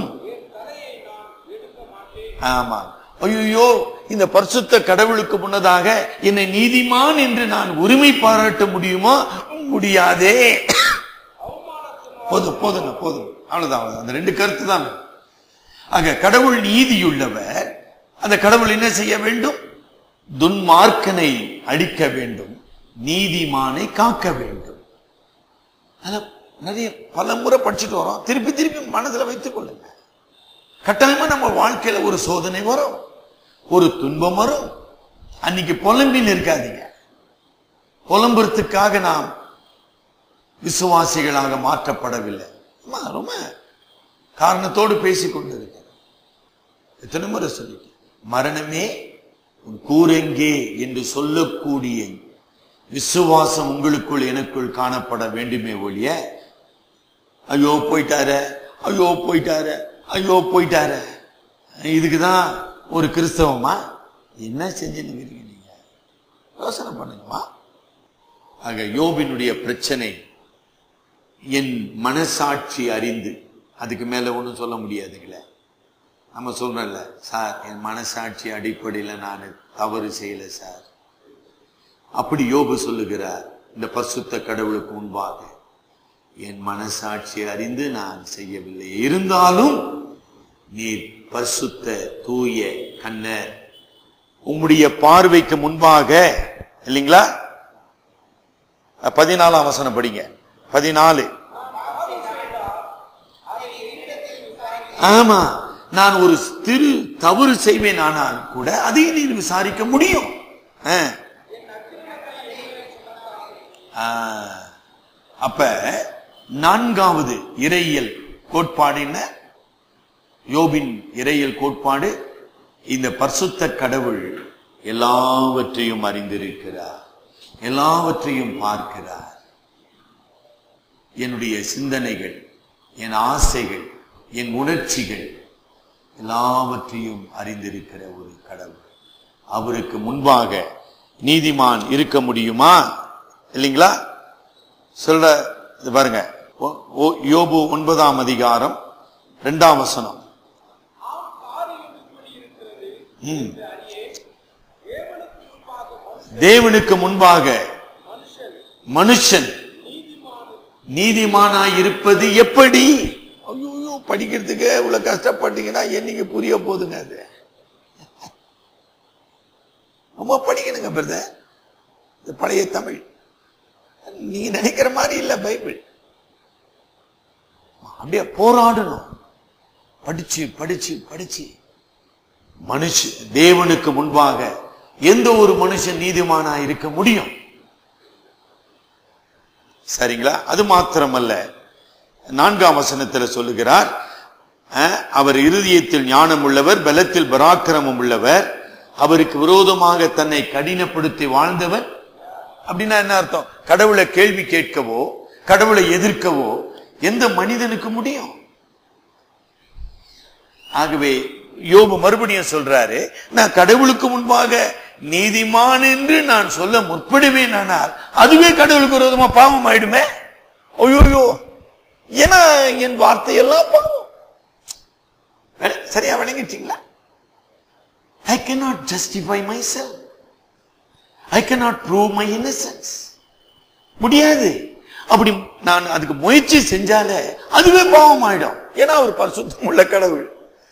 ஆமா ஐயோ இந்த பரிசுத்த கடவுளுக்கு முன்னதாக என்னை நீதிமான் என்று நான் உரிமை பாராட்ட முடியுமா முடியாதே போதும் போதுங்க போதும் அவ்வளவுதான் அவ்வளவுதான். அந்த ரெண்டு கருத்து தான் ஆக கடவுள் நீதியுள்ளவர் அந்த கடவுள் என்ன செய்ய வேண்டும் துன்மார்க்கனை அழிக்க வேண்டும் நீதிமானை காக்க வேண்டும் அத நிறைய பல முறை படிச்சுட்டு வரோம் திருப்பி திருப்பி மனசுல வைத்துக் கொள்ளுங்க கட்டாயமா நம்ம வாழ்க்கையில ஒரு சோதனை வரும் ஒரு துன்பம் வரும் அன்னைக்கு புலம்பின்னு இருக்காதீங்க புலம்புறதுக்காக நாம் விசுவாசிகளாக மாற்றப்படவில்லை அம்மா, ரொம்ப காரணத்தோடு பேசிக் கொண்டிருக்கிறேன் எத்தனை முறை சொல்லிட்டேன் மரணமே உன் கூரெங்கே என்று சொல்லக்கூடிய விசுவாசம் உங்களுக்குள் எனக்குள் காணப்பட வேண்டுமே ஒழிய ஐயோ போயிட்டாரு ஐயோ போயிட்டாரு ஐயோ போயிட்டாரு இதுக்குதான் ஒரு கிறிஸ்தவமா என்ன செஞ்சுன்னு நீங்க யோசனை பண்ணுங்கம்மா ஆக யோபினுடைய பிரச்சனை என் மனசாட்சி அறிந்து அதுக்கு மேல ஒன்றும் சொல்ல முடியாதுங்களே நம்ம சொல்றோம்ல சார் என் மனசாட்சி அடிப்படையில் நான் தவறு செய்யல சார் அப்படி யோபு சொல்லுகிறார் இந்த பரிசுத்த கடவுளுக்கு முன்பாக என் மனசாட்சி அறிந்து நான் செய்யவில்லை இருந்தாலும் நீர் பரிசுத்த தூய கண்ணர் உம்முடைய பார்வைக்கு முன்பாக இல்லைங்களா பதினாலாம் வசனம் படிங்க பதினாலு ஆமா நான் ஒரு திரு தவறு செய்வேன் ஆனால் கூட அதையும் நீர் விசாரிக்க முடியும் ஆ. ஆ. அப்ப நான்காவது இறையியல் கோட்பாடு என்ன யோபின் இறையியல் கோட்பாடு இந்த பரிசுத்த கடவுள் எல்லாவற்றையும் அறிந்திருக்கிறார் எல்லாவற்றையும் பார்க்கிறார் என்னுடைய சிந்தனைகள் என் ஆசைகள் என் உணர்ச்சிகள் எல்லாவற்றையும் அறிந்திருக்கிற ஒரு கடவுள் அவருக்கு முன்பாக நீதிமான் இருக்க முடியுமா இல்லைங்களா சொல்ற இது பாருங்க ஓ- ஓ- யோபு ஒன்பதாம் அதிகாரம் இரண்டாம் வசனம் ம். தேவனுக்கு முன்பாக மனுஷன் நீதிமானாய் இருப்பது எப்படி ஐயோ படிக்கிறதுக்கு இவ்வளவு கஷ்டப்பட்டீங்கன்னா என்னைக்கு புரிய போகுதுங்க அது ரொம்ப படிக்கணுங்க பிரதர் இந்த பழைய தமிழ் நீங்க நினைக்கிற மாதிரி இல்ல பைபிள் அப்படியே போராடணும் படிச்சு படிச்சு படிச்சு மனுஷ தேவனுக்கு முன்பாக எந்த ஒரு மனுஷன் நீதிமானா இருக்க முடியும் சரிங்களா அது மாத்திரமல்ல நான்காம் வசனத்தில் சொல்லுகிறார் அஹ், அவர் இருதயத்தில் ஞானம் உள்ளவர் பலத்தில் பராக்கிரமம் உள்ளவர் அவருக்கு விரோதமாக தன்னை கடினப்படுத்தி வாழ்ந்தவர் அப்படின்னா என்ன அர்த்தம் கடவுளை கேள்வி கேட்கவோ கடவுளை எதிர்க்கவோ எந்த மனிதனுக்கு முடியும் ஆகவே யோபு மறுபடியும் சொல்றாரு நான் கடவுளுக்கு முன்பாக நீதிமான் என்று நான் சொல்ல முற்படுவேன் ஆனால் அதுவே கடவுளுக்கு விரோதமா பாவம் ஆயிடுமே ஐயோயோ ஏன்னா என் வார்த்தையெல்லாம் பாவம் வேற- சரியா விளங்கிட்டீங்களா ஐ cannot justify myself I cannot prove my innocence முடியாது அப்படி நான் அதுக்கு முயற்சி செஞ்சாலே அதுவே பாவம் ஆயிடும் ஏன்னா ஒரு பரிசுத்தம் உள்ள கடவுள்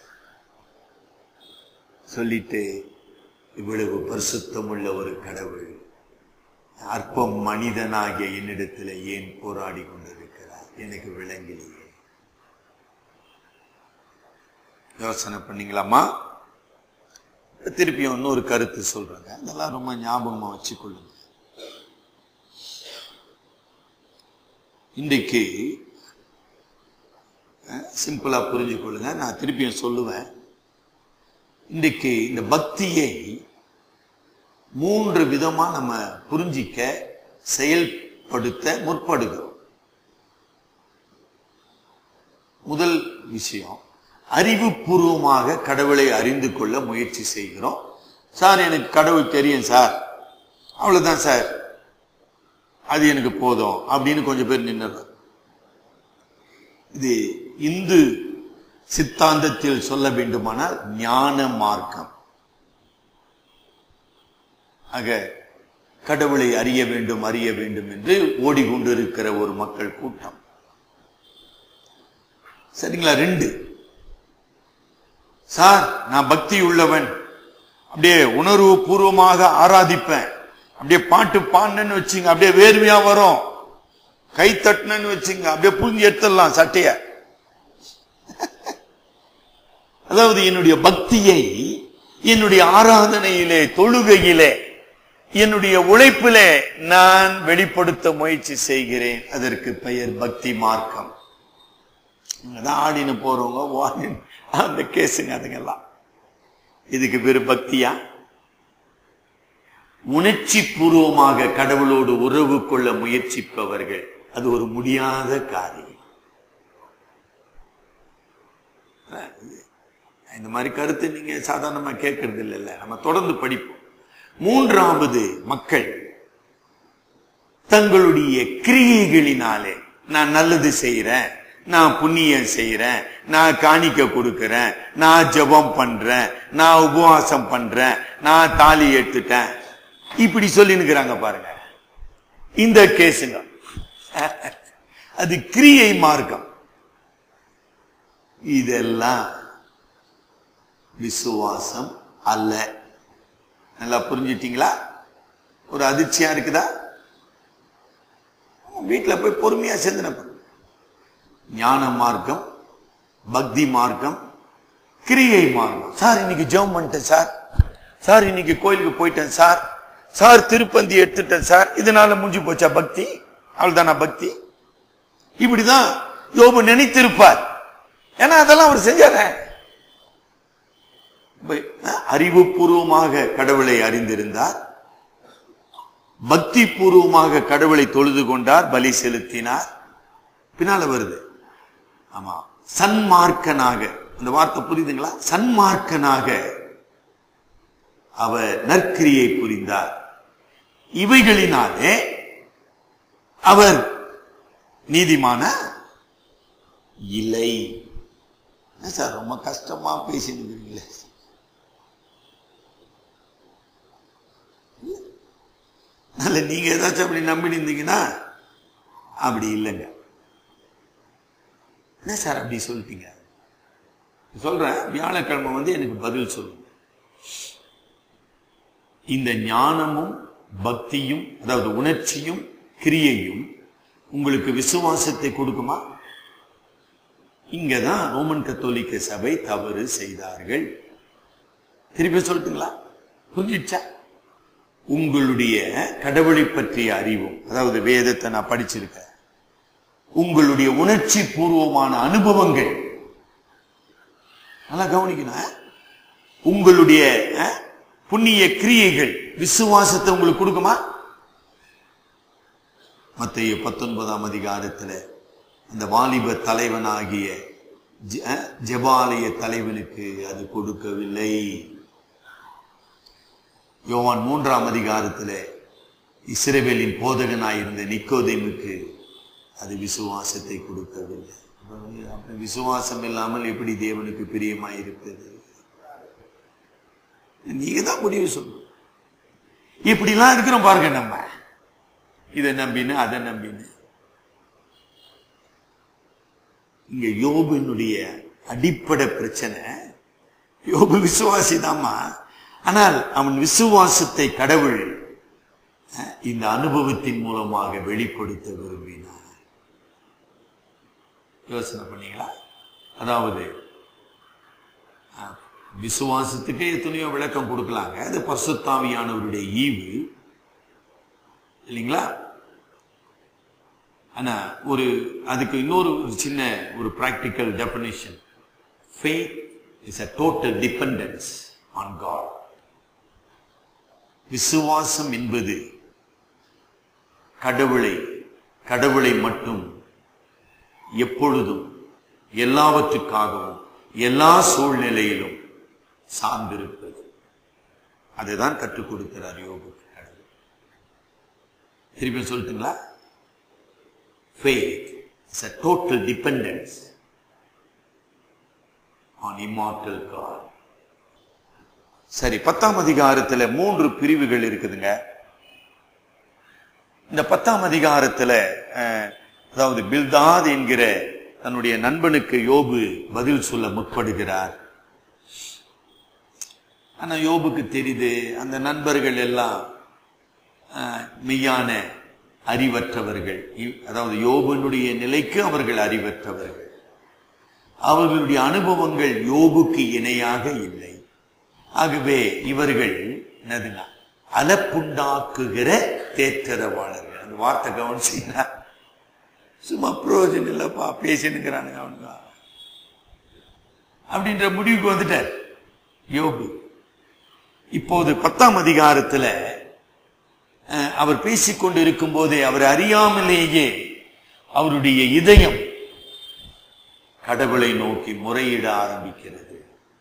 சொல்லிட்டு இவ்வளவு பரிசுத்தம் உள்ள ஒரு கடவுள் அற்பம் மனிதனாகிய என்னிடத்தில் ஏன் போராடி கொண்டிருக்கிறார் எனக்கு விளங்கலையே யோசனை பண்ணீங்களாமா திருப்பியும் இன்னொரு கருத்து சொல்றேங்க அதெல்லாம் ரொம்ப ஞாபகமா வச்சுக்கொள்ளுங்க இன்றைக்கு அஹ், சிம்பிளா புரிஞ்சுக்கொள்ளுங்க நான் திருப்பியும் சொல்லுவேன் இன்றைக்கு இந்த பக்தியை மூன்று விதமா நம்ம புரிஞ்சிக்க செயல்படுத்த முற்படுகிறோம் முதல் விஷயம் அறிவுபூர்வமாக கடவுளை அறிந்து கொள்ள முயற்சி செய்கிறோம் சார் எனக்கு கடவுள் தெரியும் சார் அவ்வளவுதான் சார் அது எனக்கு போதும் அப்படின்னு கொஞ்சம் பேர் நின்னுறாங்க இது இந்து சித்தாந்தத்தில் சொல்ல வேண்டுமானால் ஞான மார்க்கம் ஆக கடவுளை அறிய வேண்டும் அறிய வேண்டும் என்று ஓடிக்கொண்டிருக்கிற ஒரு மக்கள் கூட்டம் சரிங்களா ரெண்டு சார் நான் பக்தி உள்ளவன் அப்படியே உணர்வு பூர்வமாக ஆராதிப்பேன் அப்படியே பாட்டு பாடினேன்னு வச்சுங்க அப்படியே வேர்வையா வரும் கை தட்டினு வச்சுங்க அப்படியே புரிஞ்சு எடுத்துடலாம் சட்டைய அதாவது என்னுடைய பக்தியை என்னுடைய ஆராதனையிலே தொழுகையிலே என்னுடைய உழைப்பிலே நான் வெளிப்படுத்த முயற்சி செய்கிறேன் அதற்கு பெயர் பக்தி மார்க்கம் அதான் ஆடின்னு போறவங்க வாடின்னு அந்த கேஸுங்க அதுங்கெல்லாம் இதுக்கு பேரு பக்தியா உணர்ச்சி பூர்வமாக கடவுளோடு உறவு கொள்ள முயற்சிப்பவர்கள் அது ஒரு முடியாத காரியம் இந்த மாதிரி கருத்து நீங்க சாதாரணமா கேட்கறது இல்லைல்ல நம்ம தொடர்ந்து படிப்போம் மூன்றாவது மக்கள் தங்களுடைய கிரியைகளினாலே நான் நல்லது செய்யறேன் நான் புண்ணியம் செய்யறேன் நான் காணிக்க கொடுக்கறேன் நான் ஜெபம் பண்றேன் நான் உபவாசம் பண்றேன் நான் தாலி எடுத்துட்டேன் இப்படி சொல்லினுக்கிறாங்க பாருங்க இந்த கேஸுங்க அது கிரியை மார்க்கம் இதெல்லாம் விசுவாசம் அல்ல நல்லா புரிஞ்சிட்டீங்களா ஒரு அதிர்ச்சியா இருக்குதா வீட்டுல போய் பொறுமையா சிந்தனை பண்ணு ஞான மார்க்கம் பக்தி மார்க்கம் கிரியை மார்க்கம் சார் இன்னைக்கு ஜெபம் பண்ணிட்டேன் சார் சார் இன்னைக்கு கோயிலுக்கு போயிட்டேன் சார் சார் திருப்பந்தி எடுத்துட்டேன் சார் இதனால முடிஞ்சு போச்சா பக்தி அவ்வளவுதானா பக்தி இப்படிதான் யோபு நினைத்திருப்பார் ஏன்னா அதெல்லாம் அவர் செஞ்சாரே அறிவுபூர்வமாக கடவுளை அறிந்திருந்தார் பக்தி பூர்வமாக கடவுளை தொழுது கொண்டார் பலி செலுத்தினார் பின்னால வருது ஆமா சன்மார்க்கனாக அந்த வார்த்தை புரியுதுங்களா சன்மார்க்கனாக அவர் நற்கிரியை புரிந்தார் இவைகளினாலே அவர் நீதிமான இல்லை என்ன சார் ரொம்ப கஷ்டமா பேசினுக்கிறீங்களே நல்ல நீங்க ஏதாச்சும் அப்படி நம்பி இருந்தீங்கன்னா அப்படி இல்லைங்க என்ன சார் அப்படி சொல்லிட்டீங்க சொல்றேன் வியாழக்கிழமை வந்து எனக்கு பதில் சொல்லுங்க இந்த ஞானமும் பக்தியும் அதாவது உணர்ச்சியும் கிரியையும் உங்களுக்கு விசுவாசத்தை கொடுக்குமா இங்கதான் ரோமன் கத்தோலிக்க சபை தவறு செய்தார்கள் திருப்பி சொல்லட்டுங்களா புரிஞ்சிச்சா உங்களுடைய கடவுளை பற்றிய அறிவும் அதாவது வேதத்தை நான் படிச்சிருக்கேன் உங்களுடைய உணர்ச்சி பூர்வமான அனுபவங்கள் நல்லா கவனிக்கணும் உங்களுடைய அஹ், புண்ணிய கிரியைகள் விசுவாசத்தை உங்களுக்கு கொடுக்குமா மத்திய பத்தொன்பதாம் அதிகாரத்துல அந்த வாலிப தலைவனாகிய ஜெ- அஹ், ஜெபாலய தலைவனுக்கு அது கொடுக்கவில்லை யோவான் மூன்றாம் அதிகாரத்துல இஸ்ரவேலின் போதகனாயிருந்த நிக்கோதேமுக்கு அது விசுவாசத்தை கொடுக்கவில்லை அப்ப விசுவாசம் இல்லாமல் எப்படி தேவனுக்கு பிரியமாய் இருப்பது நீங்க தான் முடிவு சொல்லணும் இப்படிலாம் இருக்கிறோம் பாருங்க நம்ம இதை நம்பின்னு அதை நம்பின்னு இங்க யோபுனுடைய அடிப்படை பிரச்சனை யோபு விசுவாசி ஆனால் அவன் விசுவாசத்தை கடவுள் அஹ், இந்த அனுபவத்தின் மூலமாக வெளிப்படுத்த விரும்பினார் யோசனை பண்ணீங்களா அதாவது அஹ், விசுவாசத்துக்கு எத்தனையோ விளக்கம் கொடுக்கலாங்க அது பசுத்தாவியானவருடைய ஈவு இல்லைங்களா ஆனா ஒரு அதுக்கு இன்னொரு ஒரு சின்ன ஒரு practical definition faith is a total dependence on God விசுவாசம் என்பது கடவுளை கடவுளை மட்டும் எப்பொழுதும் எல்லாவற்றுக்காகவும் எல்லா சூழ்நிலையிலும் சார்ந்திருப்பது அதுதான் கற்றுக் கொடுக்கிறார் யோகுக்கு கடவுள் திருப்பி சொல்லட்டுங்களா faith is a total dependence on immortal God. சரி பத்தாம் அதிகாரத்துல மூன்று பிரிவுகள் இருக்குதுங்க இந்த பத்தாம் அதிகாரத்துல அஹ், அதாவது பில்தாத் என்கிற தன்னுடைய நண்பனுக்கு யோபு பதில் சொல்ல முற்படுகிறார் ஆனா யோபுக்கு தெரியுது அந்த நண்பர்கள் எல்லாம் அஹ், மெய்யான அறிவற்றவர்கள் இவ்- அதாவது யோபனுடைய நிலைக்கு அவர்கள் அறிவற்றவர்கள் அவர்களுடைய அனுபவங்கள் யோபுக்கு இணையாக இல்லை ஆகவே இவர்கள் என்னதுங்க அலப்புண்டாக்குகிற தேற்றரவாளர்கள் அந்த வார்த்தை கவனிச்சீங்கன்னா சும்மா பிரயோஜனம் இல்லப்பா பேசினுக்கிறானுங்க அவனுங்க அப்படின்ற முடிவுக்கு வந்துட்டார் யோபு இப்போது பத்தாம் அதிகாரத்துல அஹ், அவர் பேசிக்கொண்டு இருக்கும் போதே அவர் அறியாமலேயே அவருடைய இதயம் கடவுளை நோக்கி முறையிட ஆரம்பிக்கிறது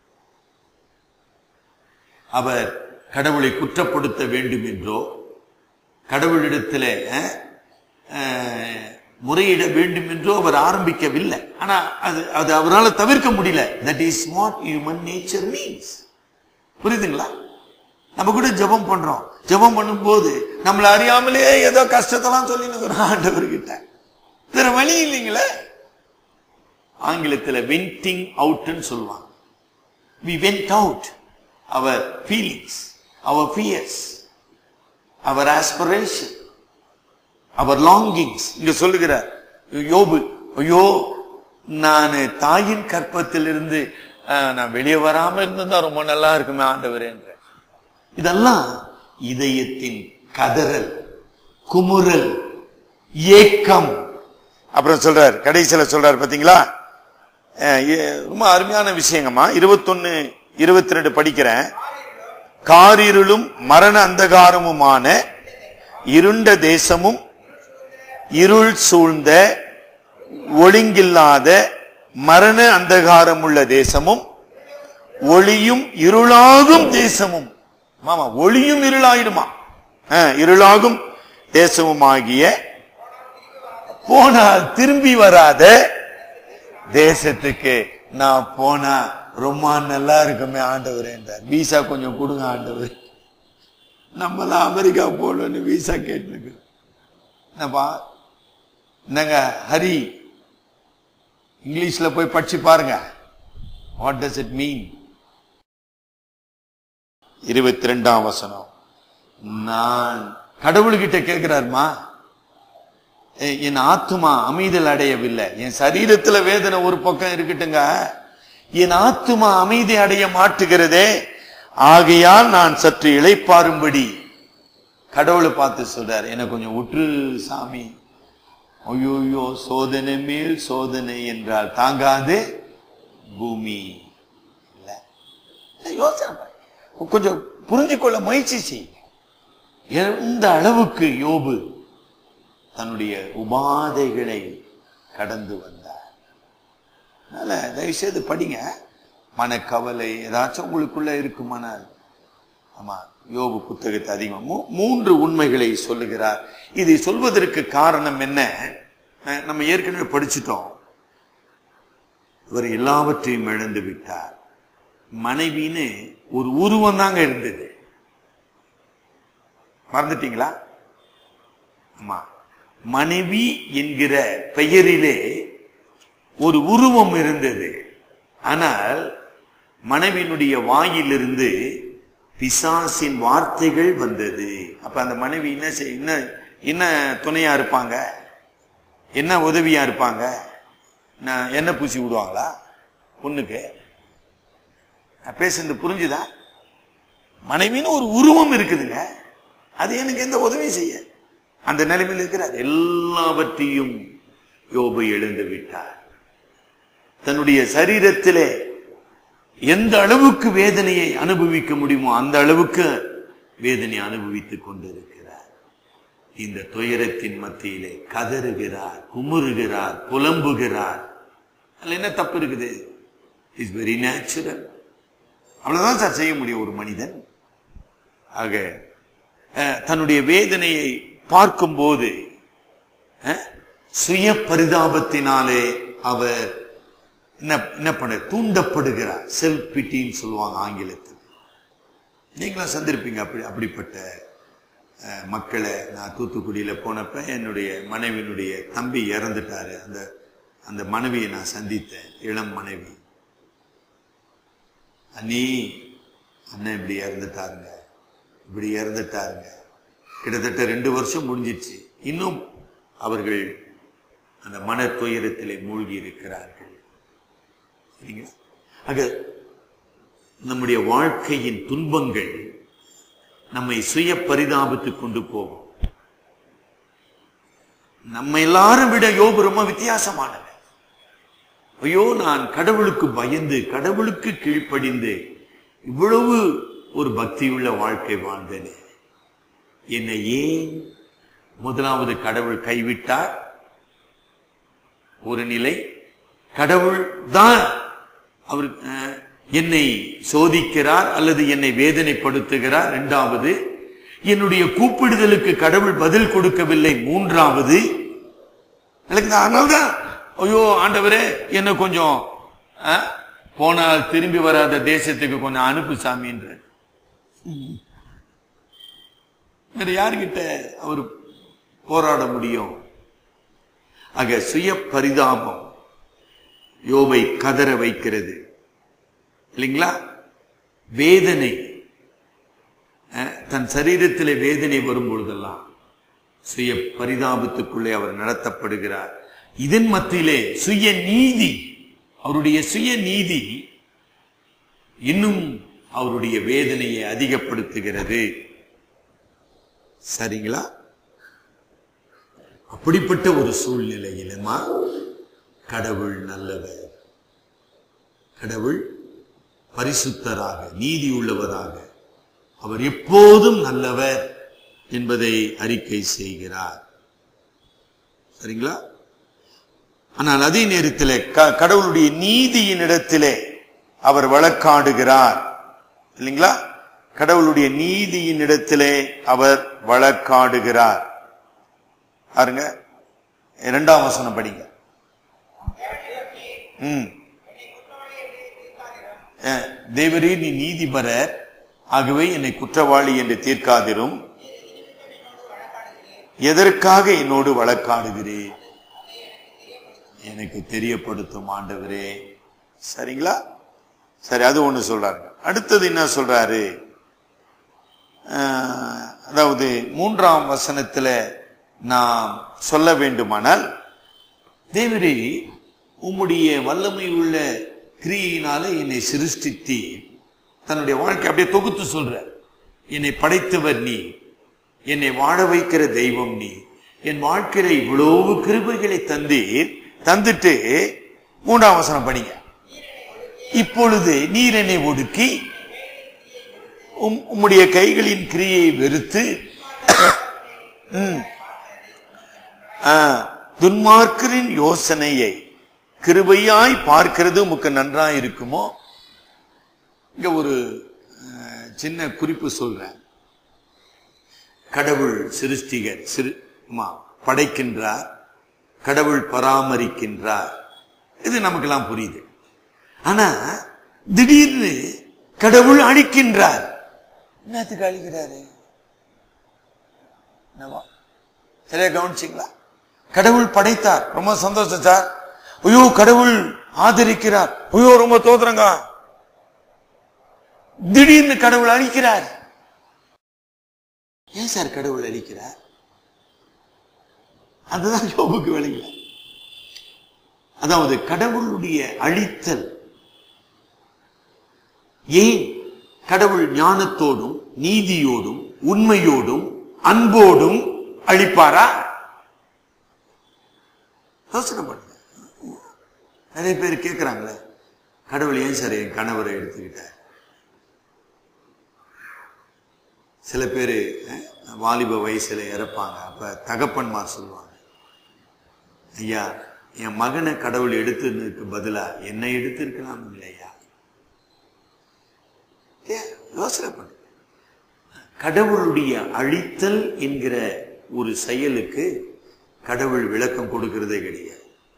அவர் கடவுளை குற்றப்படுத்த வேண்டும் என்றோ கடவுளிடத்தில் அஹ், அஹ், முறையிட வேண்டும் என்றோ அவர் ஆரம்பிக்கவில்லை ஆனா அது அது அவரால் தவிர்க்க முடியல that is what human nature means புரியுதுங்களா நம்ம கூட ஜெபம் பண்றோம் ஜெபம் பண்ணும்போது நம்மள அறியாமலே ஏதோ கஷ்டத்தெல்லாம் சொல்லி ஆண்டவர்கிட்ட வேற வழி இல்லைங்களே ஆங்கிலத்துல வென்டிங் அவுட்னு சொல்லுவாங்க we went out our feelings our fears our aspiration our longings இங்க சொல்லுகிறார் யோபு ஐயோ நான் தாயின் கற்பத்திலிருந்து அஹ், நான் வெளியே வராம இருந்திருந்தா ரொம்ப நல்லா இருக்குமே ஆண்டவரே என்ற இதெல்லாம் இதயத்தின் கதறல் குமுறல் ஏக்கம் அப்புறம் சொல்றார் கடைசியில சொல்றார் பாத்தீங்களா அஹ், ஏ- ரொம்ப அருமையான விஷயங்கம்மா இருபத்தொன்னு இருபத்தி ரெண்டு படிக்கிறேன் காரிருளும் மரண அந்தகாரமுமான இருண்ட தேசமும் இருள் சூழ்ந்த ஒழுங்கில்லாத மரண அந்தகாரம் உள்ள தேசமும் ஒளியும் இருளாகும் தேசமும் மாமா ஒளியும் இருளாயிடுமா அஹ், இருளாகும் தேசமுமாகிய போனால் திரும்பி வராத தேசத்துக்கு நான் போனா ரொம்ப நல்லா இருக்குமே ஆண்டவர் என்றார் வீசா கொஞ்சம் கொடுங்க ஆண்டவர் நம்மளாம் அமெரிக்கா போகணும்னு வீசா கேட்டு என்னப்பா என்னங்க ஹரி இங்கிலீஷ்ல போய் படிச்சு பாருங்க வாட் டஸ் இட் மீன் இருபத்தி ரெண்டாம் வசனம் நான் கடவுள்கிட்ட கேட்கிறாருமா எ- என் ஆத்துமா அமைதல் அடையவில்லை என் சரீரத்துல வேதனை ஒரு பக்கம் இருக்கட்டுங்க என் ஆத்துமா அமைதி அடைய மாட்டுகிறதே ஆகையால் நான் சற்று இளைப்பாரும்படி கடவுளை பார்த்து சொல்றார் எனக்கு கொஞ்சம் உற்று சாமி ஐயோயோ சோதனை மேல் சோதனை என்றால் தாங்காது பூமி இல்ல யோசனை பண்ணு. கொஞ்சம் புரிஞ்சு கொள்ள முயற்சி செய் எந்த அளவுக்கு யோபு தன்னுடைய உபாதைகளை கடந்து வந்தார் அதனால தயவு செய்து படிங்க மனக்கவலை ஏதாச்சும் உங்களுக்குள்ள இருக்குமானால் ஆமா யோபு புத்தகத்தை அதிகம் மூ- மூன்று உண்மைகளை சொல்லுகிறார் இதை சொல்வதற்கு காரணம் என்ன அஹ் நம்ம ஏற்கனவே படிச்சிட்டோம் இவர் எல்லாவற்றையும் இழந்து விட்டார் மனைவின்னு ஒரு உருவம் தாங்க இருந்தது மறந்துட்டீங்களா ஆமா மனைவி என்கிற பெயரிலே ஒரு உருவம் இருந்தது ஆனால் மனைவியினுடைய வாயிலிருந்து பிசாசின் வார்த்தைகள் வந்தது அப்ப அந்த மனைவி என்ன செய்- என்ன என்ன துணையா இருப்பாங்க என்ன உதவியா இருப்பாங்க நான் என்ன பூசி விடுவாங்களா பொண்ணுக்கு நான் பேசுறது புரிஞ்சுதா மனைவின்னு ஒரு உருவம் இருக்குதுங்க அது எனக்கு எந்த உதவியும் செய்ய அந்த நிலைமையில் இருக்கிறார் எல்லாவற்றையும் யோபு எழுந்து விட்டார் தன்னுடைய சரீரத்திலே எந்த அளவுக்கு வேதனையை அனுபவிக்க முடியுமோ அந்த அளவுக்கு வேதனை அனுபவித்துக் கொண்டிருக்கிறார் இந்த துயரத்தின் மத்தியிலே கதறுகிறார் குமுறுகிறார் புலம்புகிறார் அதுல என்ன தப்பு இருக்குது இஸ் வெரி நேச்சுரல் அவ்வளவுதான் சார் செய்ய முடியும் ஒரு மனிதன் ஆக அஹ், தன்னுடைய வேதனையை பார்க்கும்போது அஹ், சுய பரிதாபத்தினாலே அவர் என்ன என்ன பண்ண தூண்டப்படுகிறார் செல்ஃப் பிட்டின்னு சொல்லுவாங்க ஆங்கிலத்தில் நீங்களும் சந்திருப்பீங்க அப்படி அப்படிப்பட்ட அஹ், மக்களை நான் தூத்துக்குடியில போனப்ப என்னுடைய மனைவியினுடைய தம்பி இறந்துட்டாரு அந்த அந்த மனைவியை நான் சந்தித்தேன் இளம் மனைவி அண்ணி அண்ணன் இப்படி இறந்துட்டாருங்க இப்படி இறந்துட்டாருங்க கிட்டத்தட்ட ரெண்டு வருஷம் முடிஞ்சிச்சு இன்னும் அவர்கள் அந்த மன துயரத்திலே மூழ்கி இருக்கிறார்கள் சரிங்களா ஆக நம்முடைய வாழ்க்கையின் துன்பங்கள் நம்மை சுய பரிதாபத்துக்கு கொண்டு போகும் நம்ம எல்லாரும் விட யோபு ரொம்ப வித்தியாசமானவர் ஐயோ நான் கடவுளுக்கு பயந்து கடவுளுக்கு கீழ்ப்படிந்து இவ்வளவு ஒரு பக்தியுள்ள வாழ்க்கை வாழ்ந்தேனே என்னை ஏன் முதலாவது கடவுள் கைவிட்டார் ஒரு நிலை கடவுள் தான் அவர் அஹ், என்னை சோதிக்கிறார் அல்லது என்னை வேதனைப்படுத்துகிறார் இரண்டாவது என்னுடைய கூப்பிடுதலுக்கு கடவுள் பதில் கொடுக்கவில்லை மூன்றாவது எனக்கு தான் அதனால்தான் ஐயோ ஆண்டவரே என்ன கொஞ்சம் ஆ, போனால் திரும்பி வராத தேசத்துக்கு கொஞ்சம் அனுப்பு சாமின்ற வேற யாருகிட்ட அவர் போராட முடியும் ஆக சுய பரிதாபம் யோபை கதற வைக்கிறது இல்லைங்களா வேதனை அஹ், தன் சரீரத்திலே வேதனை வரும் பொழுதெல்லாம் சுய பரிதாபத்துக்குள்ளே அவர் நடத்தப்படுகிறார் இதன் மத்தியிலே சுய நீதி அவருடைய சுய நீதி இன்னும் அவருடைய வேதனையை அதிகப்படுத்துகிறது சரிங்களா அப்படிப்பட்ட ஒரு சூழ்நிலையிலுமா கடவுள் நல்லவர் கடவுள் பரிசுத்தராக நீதி உள்ளவராக அவர் எப்போதும் நல்லவர் என்பதை அறிக்கை செய்கிறார் சரிங்களா ஆனால் அதே நேரத்தில் க- கடவுளுடைய நீதியின் இடத்திலே அவர் வழக்காடுகிறார் இல்லைங்களா கடவுளுடைய நீதியின் இடத்திலே அவர் வழக்காடுகிறார் பாருங்க இரண்டாம் வசனம் படிங்க ம் அஹ், தேவரே நீ நீதிபரர் ஆகவே என்னை குற்றவாளி என்று தீர்க்காதிரும் எதற்காக என்னோடு வழக்காடுகிறேன் எனக்கு தெரியப்படுத்தும் ஆண்டவரே சரிங்களா சரி அது ஒண்ணு சொல்றாரு அடுத்தது என்ன சொல்றாரு அஹ், அதாவது மூன்றாம் வசனத்துல நாம் சொல்ல வேண்டுமானால் தேவரே உம்முடைய வல்லமை உள்ள கிரியினால என்னை சிருஷ்டித்தி தன்னுடைய வாழ்க்கை அப்படியே தொகுத்து சொல்ற என்னை படைத்தவர் நீ என்னை வாழ வைக்கிற தெய்வம் நீ என் வாழ்க்கையில இவ்வளவு கிருபைகளை தந்தீர் தந்துட்டு மூன்றாம் வசனம் படிங்க இப்பொழுது நீர் என்னை ஒடுக்கி உம்- உம்முடைய கைகளின் கிரியை வெறுத்து ம். ஆ, துன்மார்க்கரின் யோசனையை கிருபையாய் பார்க்கிறது உமக்கு நன்றாய் இருக்குமோ இங்க ஒரு அஹ், சின்ன குறிப்பு சொல்றேன் கடவுள் சிருஷ்டிகர் சிறு ஆமா, படைக்கின்றார் கடவுள் பராமரிக்கின்றார் இது நமக்கெல்லாம் புரியுது ஆனா திடீர்னு கடவுள் அழிக்கின்றார் என்னத்துக்கு அழிக்கிறாரு என்னவா? சரியா கவனிச்சிங்களா கடவுள் படைத்தார் ரொம்ப சந்தோஷம் சார் ஐயோ கடவுள் ஆதரிக்கிறார் ஐயோ ரொம்ப தோத்துறங்க திடீர்னு கடவுள் அழிக்கிறார் ஏன் சார் கடவுள் அழிக்கிறார் அதுதான் யோபுக்கு விளங்கல அதாவது கடவுளுடைய அழித்தல் ஏன் கடவுள் ஞானத்தோடும் நீதியோடும் உண்மையோடும் அன்போடும் அழிப்பாரா யோசனை பண்ணுங்க நிறைய பேர் கேட்கிறாங்களே கடவுள் ஏன் சார் என் கணவரை எடுத்துக்கிட்டார் சில பேர் வாலிப வயசுல இறப்பாங்க அப்ப தகப்பன்மார் சொல்லுவாங்க ஐயா என் மகனை கடவுள் எடுத்ததுக்கு பதிலா என்னை எடுத்திருக்கலாம் இல்லையா ஏன் யோசனை பண்ணு கடவுளுடைய அழித்தல் என்கிற ஒரு செயலுக்கு கடவுள் விளக்கம் கொடுக்கிறதே கிடையாது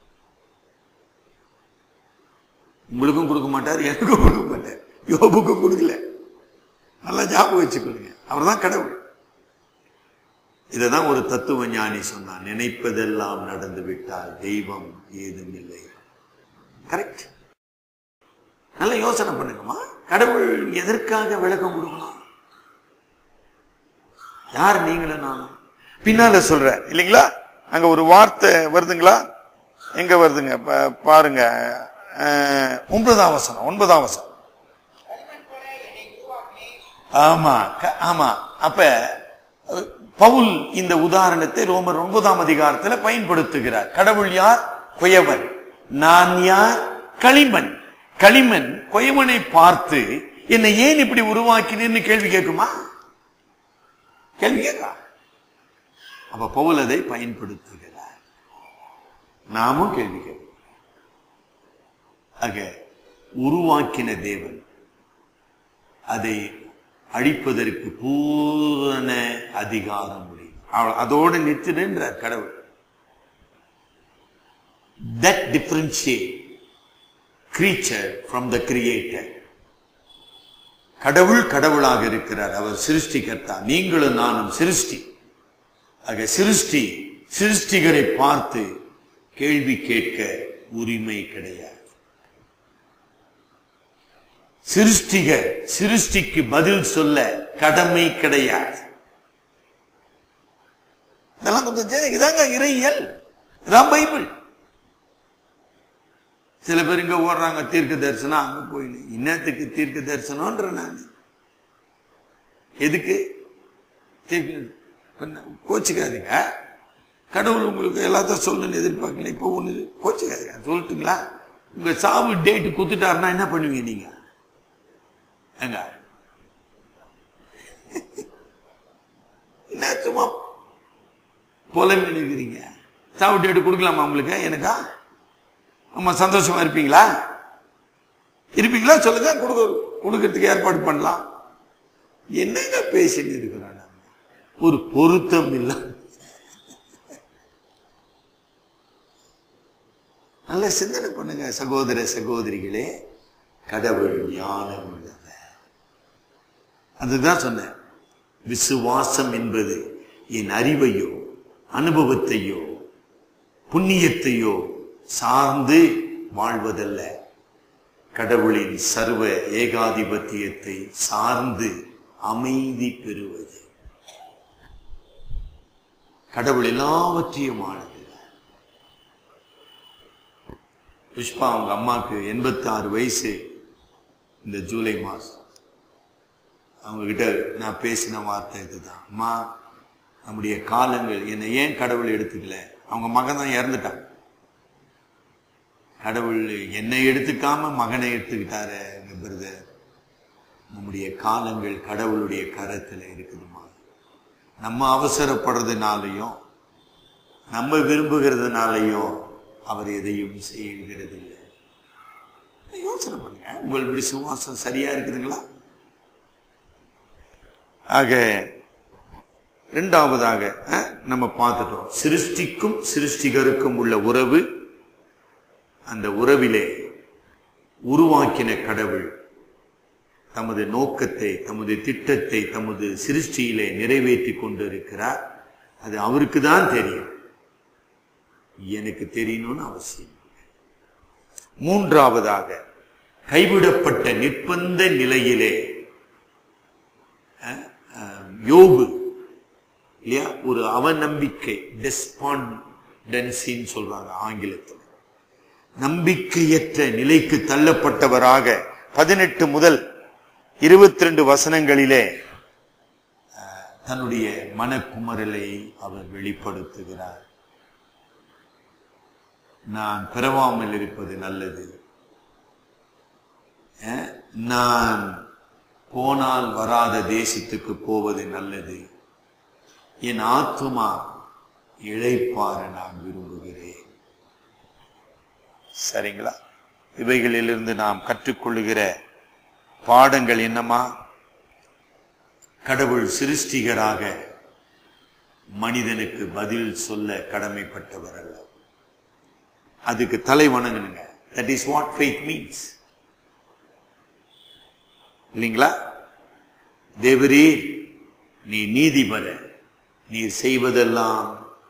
உங்களுக்கும் கொடுக்க மாட்டார் எனக்கும் கொடுக்க மாட்டார் யோபுக்கும் கொடுக்கல நல்லா ஞாபகம் வச்சுக்கொள்ளுங்க அவர்தான் கடவுள் இததான் ஒரு தத்துவ ஞானி சொன்னான் நினைப்பதெல்லாம் நடந்து விட்டால் தெய்வம் ஏதும் இல்லை கரெக்ட் நல்லா யோசனை பண்ணுங்கம்மா கடவுள் எதற்காக விளக்கம் கொடுக்கணும் யார் நீங்களும் நானும் பின்னால சொல்ற இல்லைங்களா அங்க ஒரு வார்த்தை வருதுங்களா எங்க வருதுங்க பா- பாருங்க அஹ், ஒன்பதாம் வசனம் ஒன்பதாம் வசனம் ஆமா க- ஆமா அப்ப அஹ், பவுல் இந்த உதாரணத்தை ரோமர் ஒன்பதாம் அதிகாரத்துல பயன்படுத்துகிறார் கடவுள் யார் குயவன் நான் யார் களிமண் களிமண் குயவனை பார்த்து என்னை ஏன் இப்படி உருவாக்கினேன்னு கேள்வி கேட்குமா கேள்வி கேட்கா அப்ப பவுல் அதை பயன்படுத்துகிறார் நாமும் கேள்வி கேட்கிறோம் ஆக உருவாக்கின தேவன் அதை அழிப்பதற்கு பூரண அதிகாரம் முடியும் அவ- அதோடு நிறுத்திடுன்றார் கடவுள் that differentiate creature from the creator கடவுள் கடவுளாக இருக்கிறார் அவர் சிருஷ்டிகர்த்தா நீங்களும் நானும் சிருஷ்டி ஆக சிருஷ்டி சிருஷ்டிகரை பார்த்து கேள்வி கேட்க உரிமை கிடையாது சிருஷ்டிகர் சிருஷ்டிக்கு பதில் சொல்ல கடமை கிடையாது இதெல்லாம் கொஞ்சம் ஜெ- இதாங்க இறையியல் இதான் பைபிள் சில பேர் இங்க ஓடுறாங்க தீர்க்க தரிசனம் அங்க போயிடு இன்னத்துக்கு தீர்க்க தரிசனம்ன்ற நான் எதுக்கு தீர்க்க பண்ண- கோச்சிக்காதீங்க கடவுள் உங்களுக்கு எல்லாத்தையும் சொல்லணும்னு எதிர்பார்க்கல இப்போ ஒண்ணு கோச்சிக்காதீங்க சொல்லட்டுங்களா உங்க சாவு டேட் குத்துட்டாருன்னா என்ன பண்ணுவீங்க நீங்க எங்க என்ன சும்மா புலம்பி நிற்கிறீங்க சாவு டேட் கொடுக்கலாமா உங்களுக்கு எனக்கா ஆமா சந்தோஷமா இருப்பீங்களா இருப்பீங்களா சொல்லுங்க கொடுக்க கொடுக்கறதுக்கு ஏற்பாடு பண்ணலாம் என்னங்க பேசிட்டு இருக்கிறோம் நம்ம? ஒரு பொருத்தம் இல்ல நல்ல சிந்தனை பண்ணுங்க சகோதர சகோதரிகளே கடவுள் ஞானம் உள்ளவர் அதுதான் சொன்னேன் விசுவாசம் என்பது என் அறிவையோ அனுபவத்தையோ புண்ணியத்தையோ சார்ந்து வாழ்வதல்ல கடவுளின் சர்வ ஏகாதிபத்தியத்தை சார்ந்து அமைதி பெறுவது கடவுள் எல்லாவற்றையும் ஆனது புஷ்பா அவங்க அம்மாக்கு எண்பத்தி ஆறு வயசு இந்த ஜூலை மாசம் அவங்க கிட்ட நான் பேசின வார்த்தை இதுதான் அம்மா நம்முடைய காலங்கள் என்னை ஏன் கடவுள் எடுத்துக்கல அவங்க மகன் தான் இறந்துட்டான் கடவுள் என்னை எடுத்துக்காம மகனை எடுத்துக்கிட்டாரு எங்க பிரதர் நம்முடைய காலங்கள் கடவுளுடைய கரத்துல இருக்குதுமா நம்ம அவசரப்படுறதுனாலையும் நம்ம விரும்புகிறதுனாலையும் அவர் எதையும் செய்கிறது இல்லை யோசனை பண்ணுங்க உங்கள் விசுவாசம் சரியா இருக்குதுங்களா ஆக இரண்டாவதாக அஹ், நம்ம பார்த்துட்டோம் சிருஷ்டிக்கும் சிருஷ்டிகருக்கும் உள்ள உறவு அந்த உறவிலே உருவாக்கின கடவுள் தமது நோக்கத்தை தமது திட்டத்தை தமது சிருஷ்டியிலே நிறைவேற்றி கொண்டிருக்கிறார் அது அவருக்கு தான் தெரியும் எனக்கு தெரியணும்னு அவசியம் இல்லை. மூன்றாவதாக கைவிடப்பட்ட நிர்பந்த நிலையிலே அஹ், அஹ், யோபு இல்லையா ஒரு அவநம்பிக்கை டெஸ்பாண்டன்சின்னு சொல்றாங்க ஆங்கிலத்தில் நம்பிக்கையற்ற நிலைக்கு தள்ளப்பட்டவராக பதினெட்டு முதல் இருபத்தி ரெண்டு வசனங்களிலே அஹ், தன்னுடைய மனக்குமரலை அவர் வெளிப்படுத்துகிறார் நான் பிறவாமல் இருப்பது நல்லது அஹ், நான் போனால் வராத தேசத்துக்கு போவது நல்லது என் ஆத்துமா இழைப்பார நான் விரும்புகிறேன் சரிங்களா இவைகளிலிருந்து நாம் கற்றுக்கொள்ளுகிற பாடங்கள் என்னமா கடவுள் சிருஷ்டிகராக மனிதனுக்கு பதில் சொல்ல கடமைப்பட்டவர் அல்ல அதுக்கு தலை வணங்கணுங்க that is what faith means இல்லைங்களா தேவரே நீ நீதிபர நீர் செய்வதெல்லாம்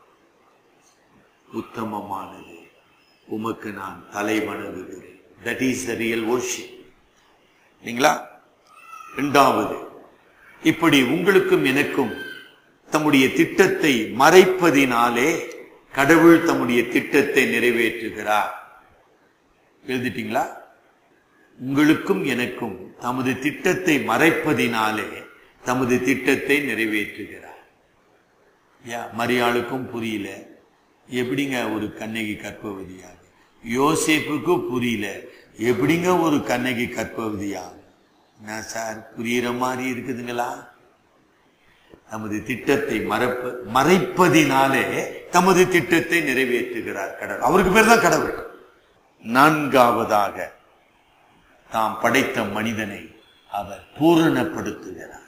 உத்தமமானது உமக்கு நான் தலை வணங்குகிறேன் that is the real worship இல்லைங்களா இரண்டாவது இப்படி உங்களுக்கும் எனக்கும் தம்முடைய திட்டத்தை மறைப்பதினாலே கடவுள் தம்முடைய திட்டத்தை நிறைவேற்றுகிறார் எழுதிட்டீங்களா உங்களுக்கும் எனக்கும் தமது திட்டத்தை மறைப்பதினாலே தமது திட்டத்தை நிறைவேற்றுகிறார் யா மரியாளுக்கும் புரியல எப்படிங்க ஒரு கண்ணகி கற்பவதியாக யோசேப்புக்கும் புரியல எப்படிங்க ஒரு கண்ணகி கற்பவதியாக என்ன சார் புரியுற மாதிரி இருக்குதுங்களா தமது திட்டத்தை மறைப்ப மறைப்பதினாலே தமது திட்டத்தை நிறைவேற்றுகிறார் கடவுள் அவருக்கு பேர் தான் கடவுள் நான்காவதாக தாம் படைத்த மனிதனை அவர் பூரணப்படுத்துகிறார்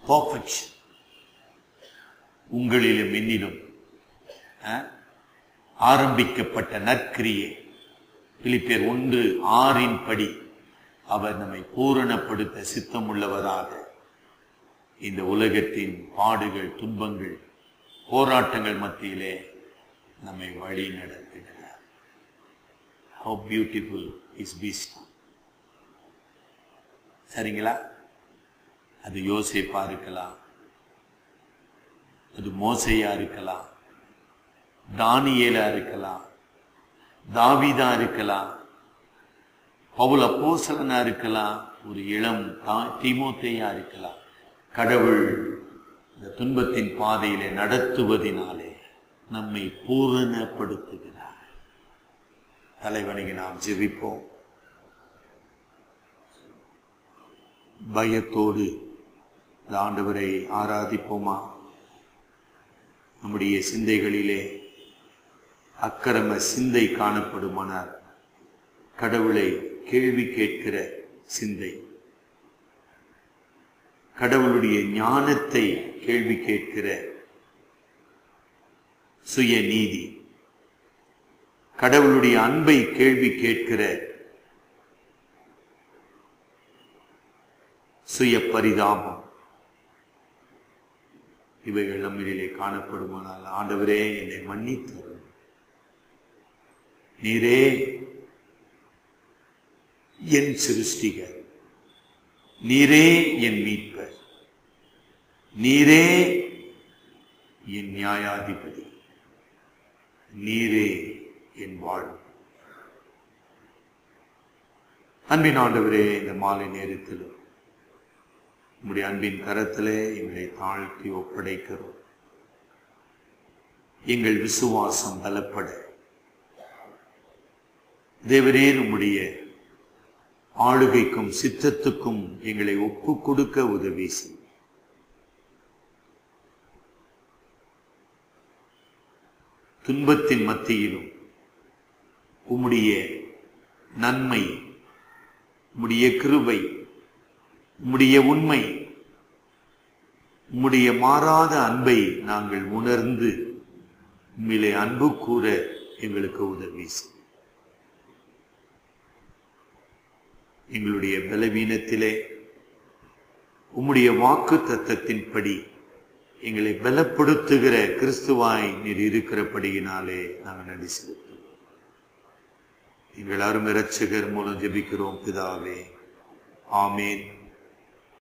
பர்ஃபெக்ஷன் உங்களிலும் என்னிலும் அஹ், ஆரம்பிக்கப்பட்ட நற்கிரியை பிலிப்பியர் ஒன்று ஆறின் படி அவர் நம்மை பூரணப்படுத்த சித்தமுள்ளவராக இந்த உலகத்தின் பாடுகள் துன்பங்கள் போராட்டங்கள் மத்தியிலே நம்மை வழி நடத்துகிறார் ஹவு பியூட்டிஃபுல் இஸ் பீஸ்ட் சரிங்களா அது யோசேப்பா இருக்கலாம் அது மோசையா இருக்கலாம் தானியேலா இருக்கலாம் தாவீதா இருக்கலாம் பவுல் அப்போசலனா இருக்கலாம் ஒரு இளம் தா- தீமோத்தேயா இருக்கலாம் கடவுள் இந்த துன்பத்தின் பாதையிலே நடத்துவதினாலே நம்மை பூரணப்படுத்துகிறார் தலைவனுக்கு நாம் ஜெபிப்போம் பயத்தோடு இந்த ஆண்டவரை ஆராதிப்போமா நம்முடைய சிந்தைகளிலே அக்கிரம சிந்தை காணப்படுமானால் கடவுளை கேள்வி கேட்கிற சிந்தை கடவுளுடைய ஞானத்தை கேள்வி கேட்கிற சுய நீதி கடவுளுடைய அன்பை கேள்வி கேட்கிற சுய பரிதாபம் இவைகள் நம்மிலே காணப்படுமானால் ஆண்டவரே என்னை மன்னித்து நீரே என் சிருஷ்டிகர் நீரே என் மீட்பர் நீரே என் நியாயாதிபதி நீரே என் வாழ்வு அன்பின் ஆண்டவரே இந்த மாலை நேரத்திலும் உம்முடைய அன்பின் கரத்திலே எங்களை தாழ்த்தி ஒப்படைக்கிறோம் எங்கள் விசுவாசம் பலப்பட தேவரே உம்முடைய ஆளுகைக்கும் சித்தத்துக்கும் எங்களை ஒப்பு கொடுக்க உதவி செய் துன்பத்தின் மத்தியிலும் உம்முடைய நன்மை உம்முடைய கிருபை உம்முடைய உண்மை உம்முடைய மாறாத அன்பை நாங்கள் உணர்ந்து உம்மிலே அன்பு கூற எங்களுக்கு உதவி செய் எங்களுடைய பலவீனத்திலே உம்முடைய வாக்கு தத்தத்தின்படி எங்களை பலப்படுத்துகிற கிறிஸ்துவாய் நீர் இருக்கிறபடியினாலே நாங்கள் நன்றி செலுத்துவோம் எங்கள் அருமை இரட்சகர் மூலம் ஜெபிக்கிறோம் பிதாவே ஆமேன்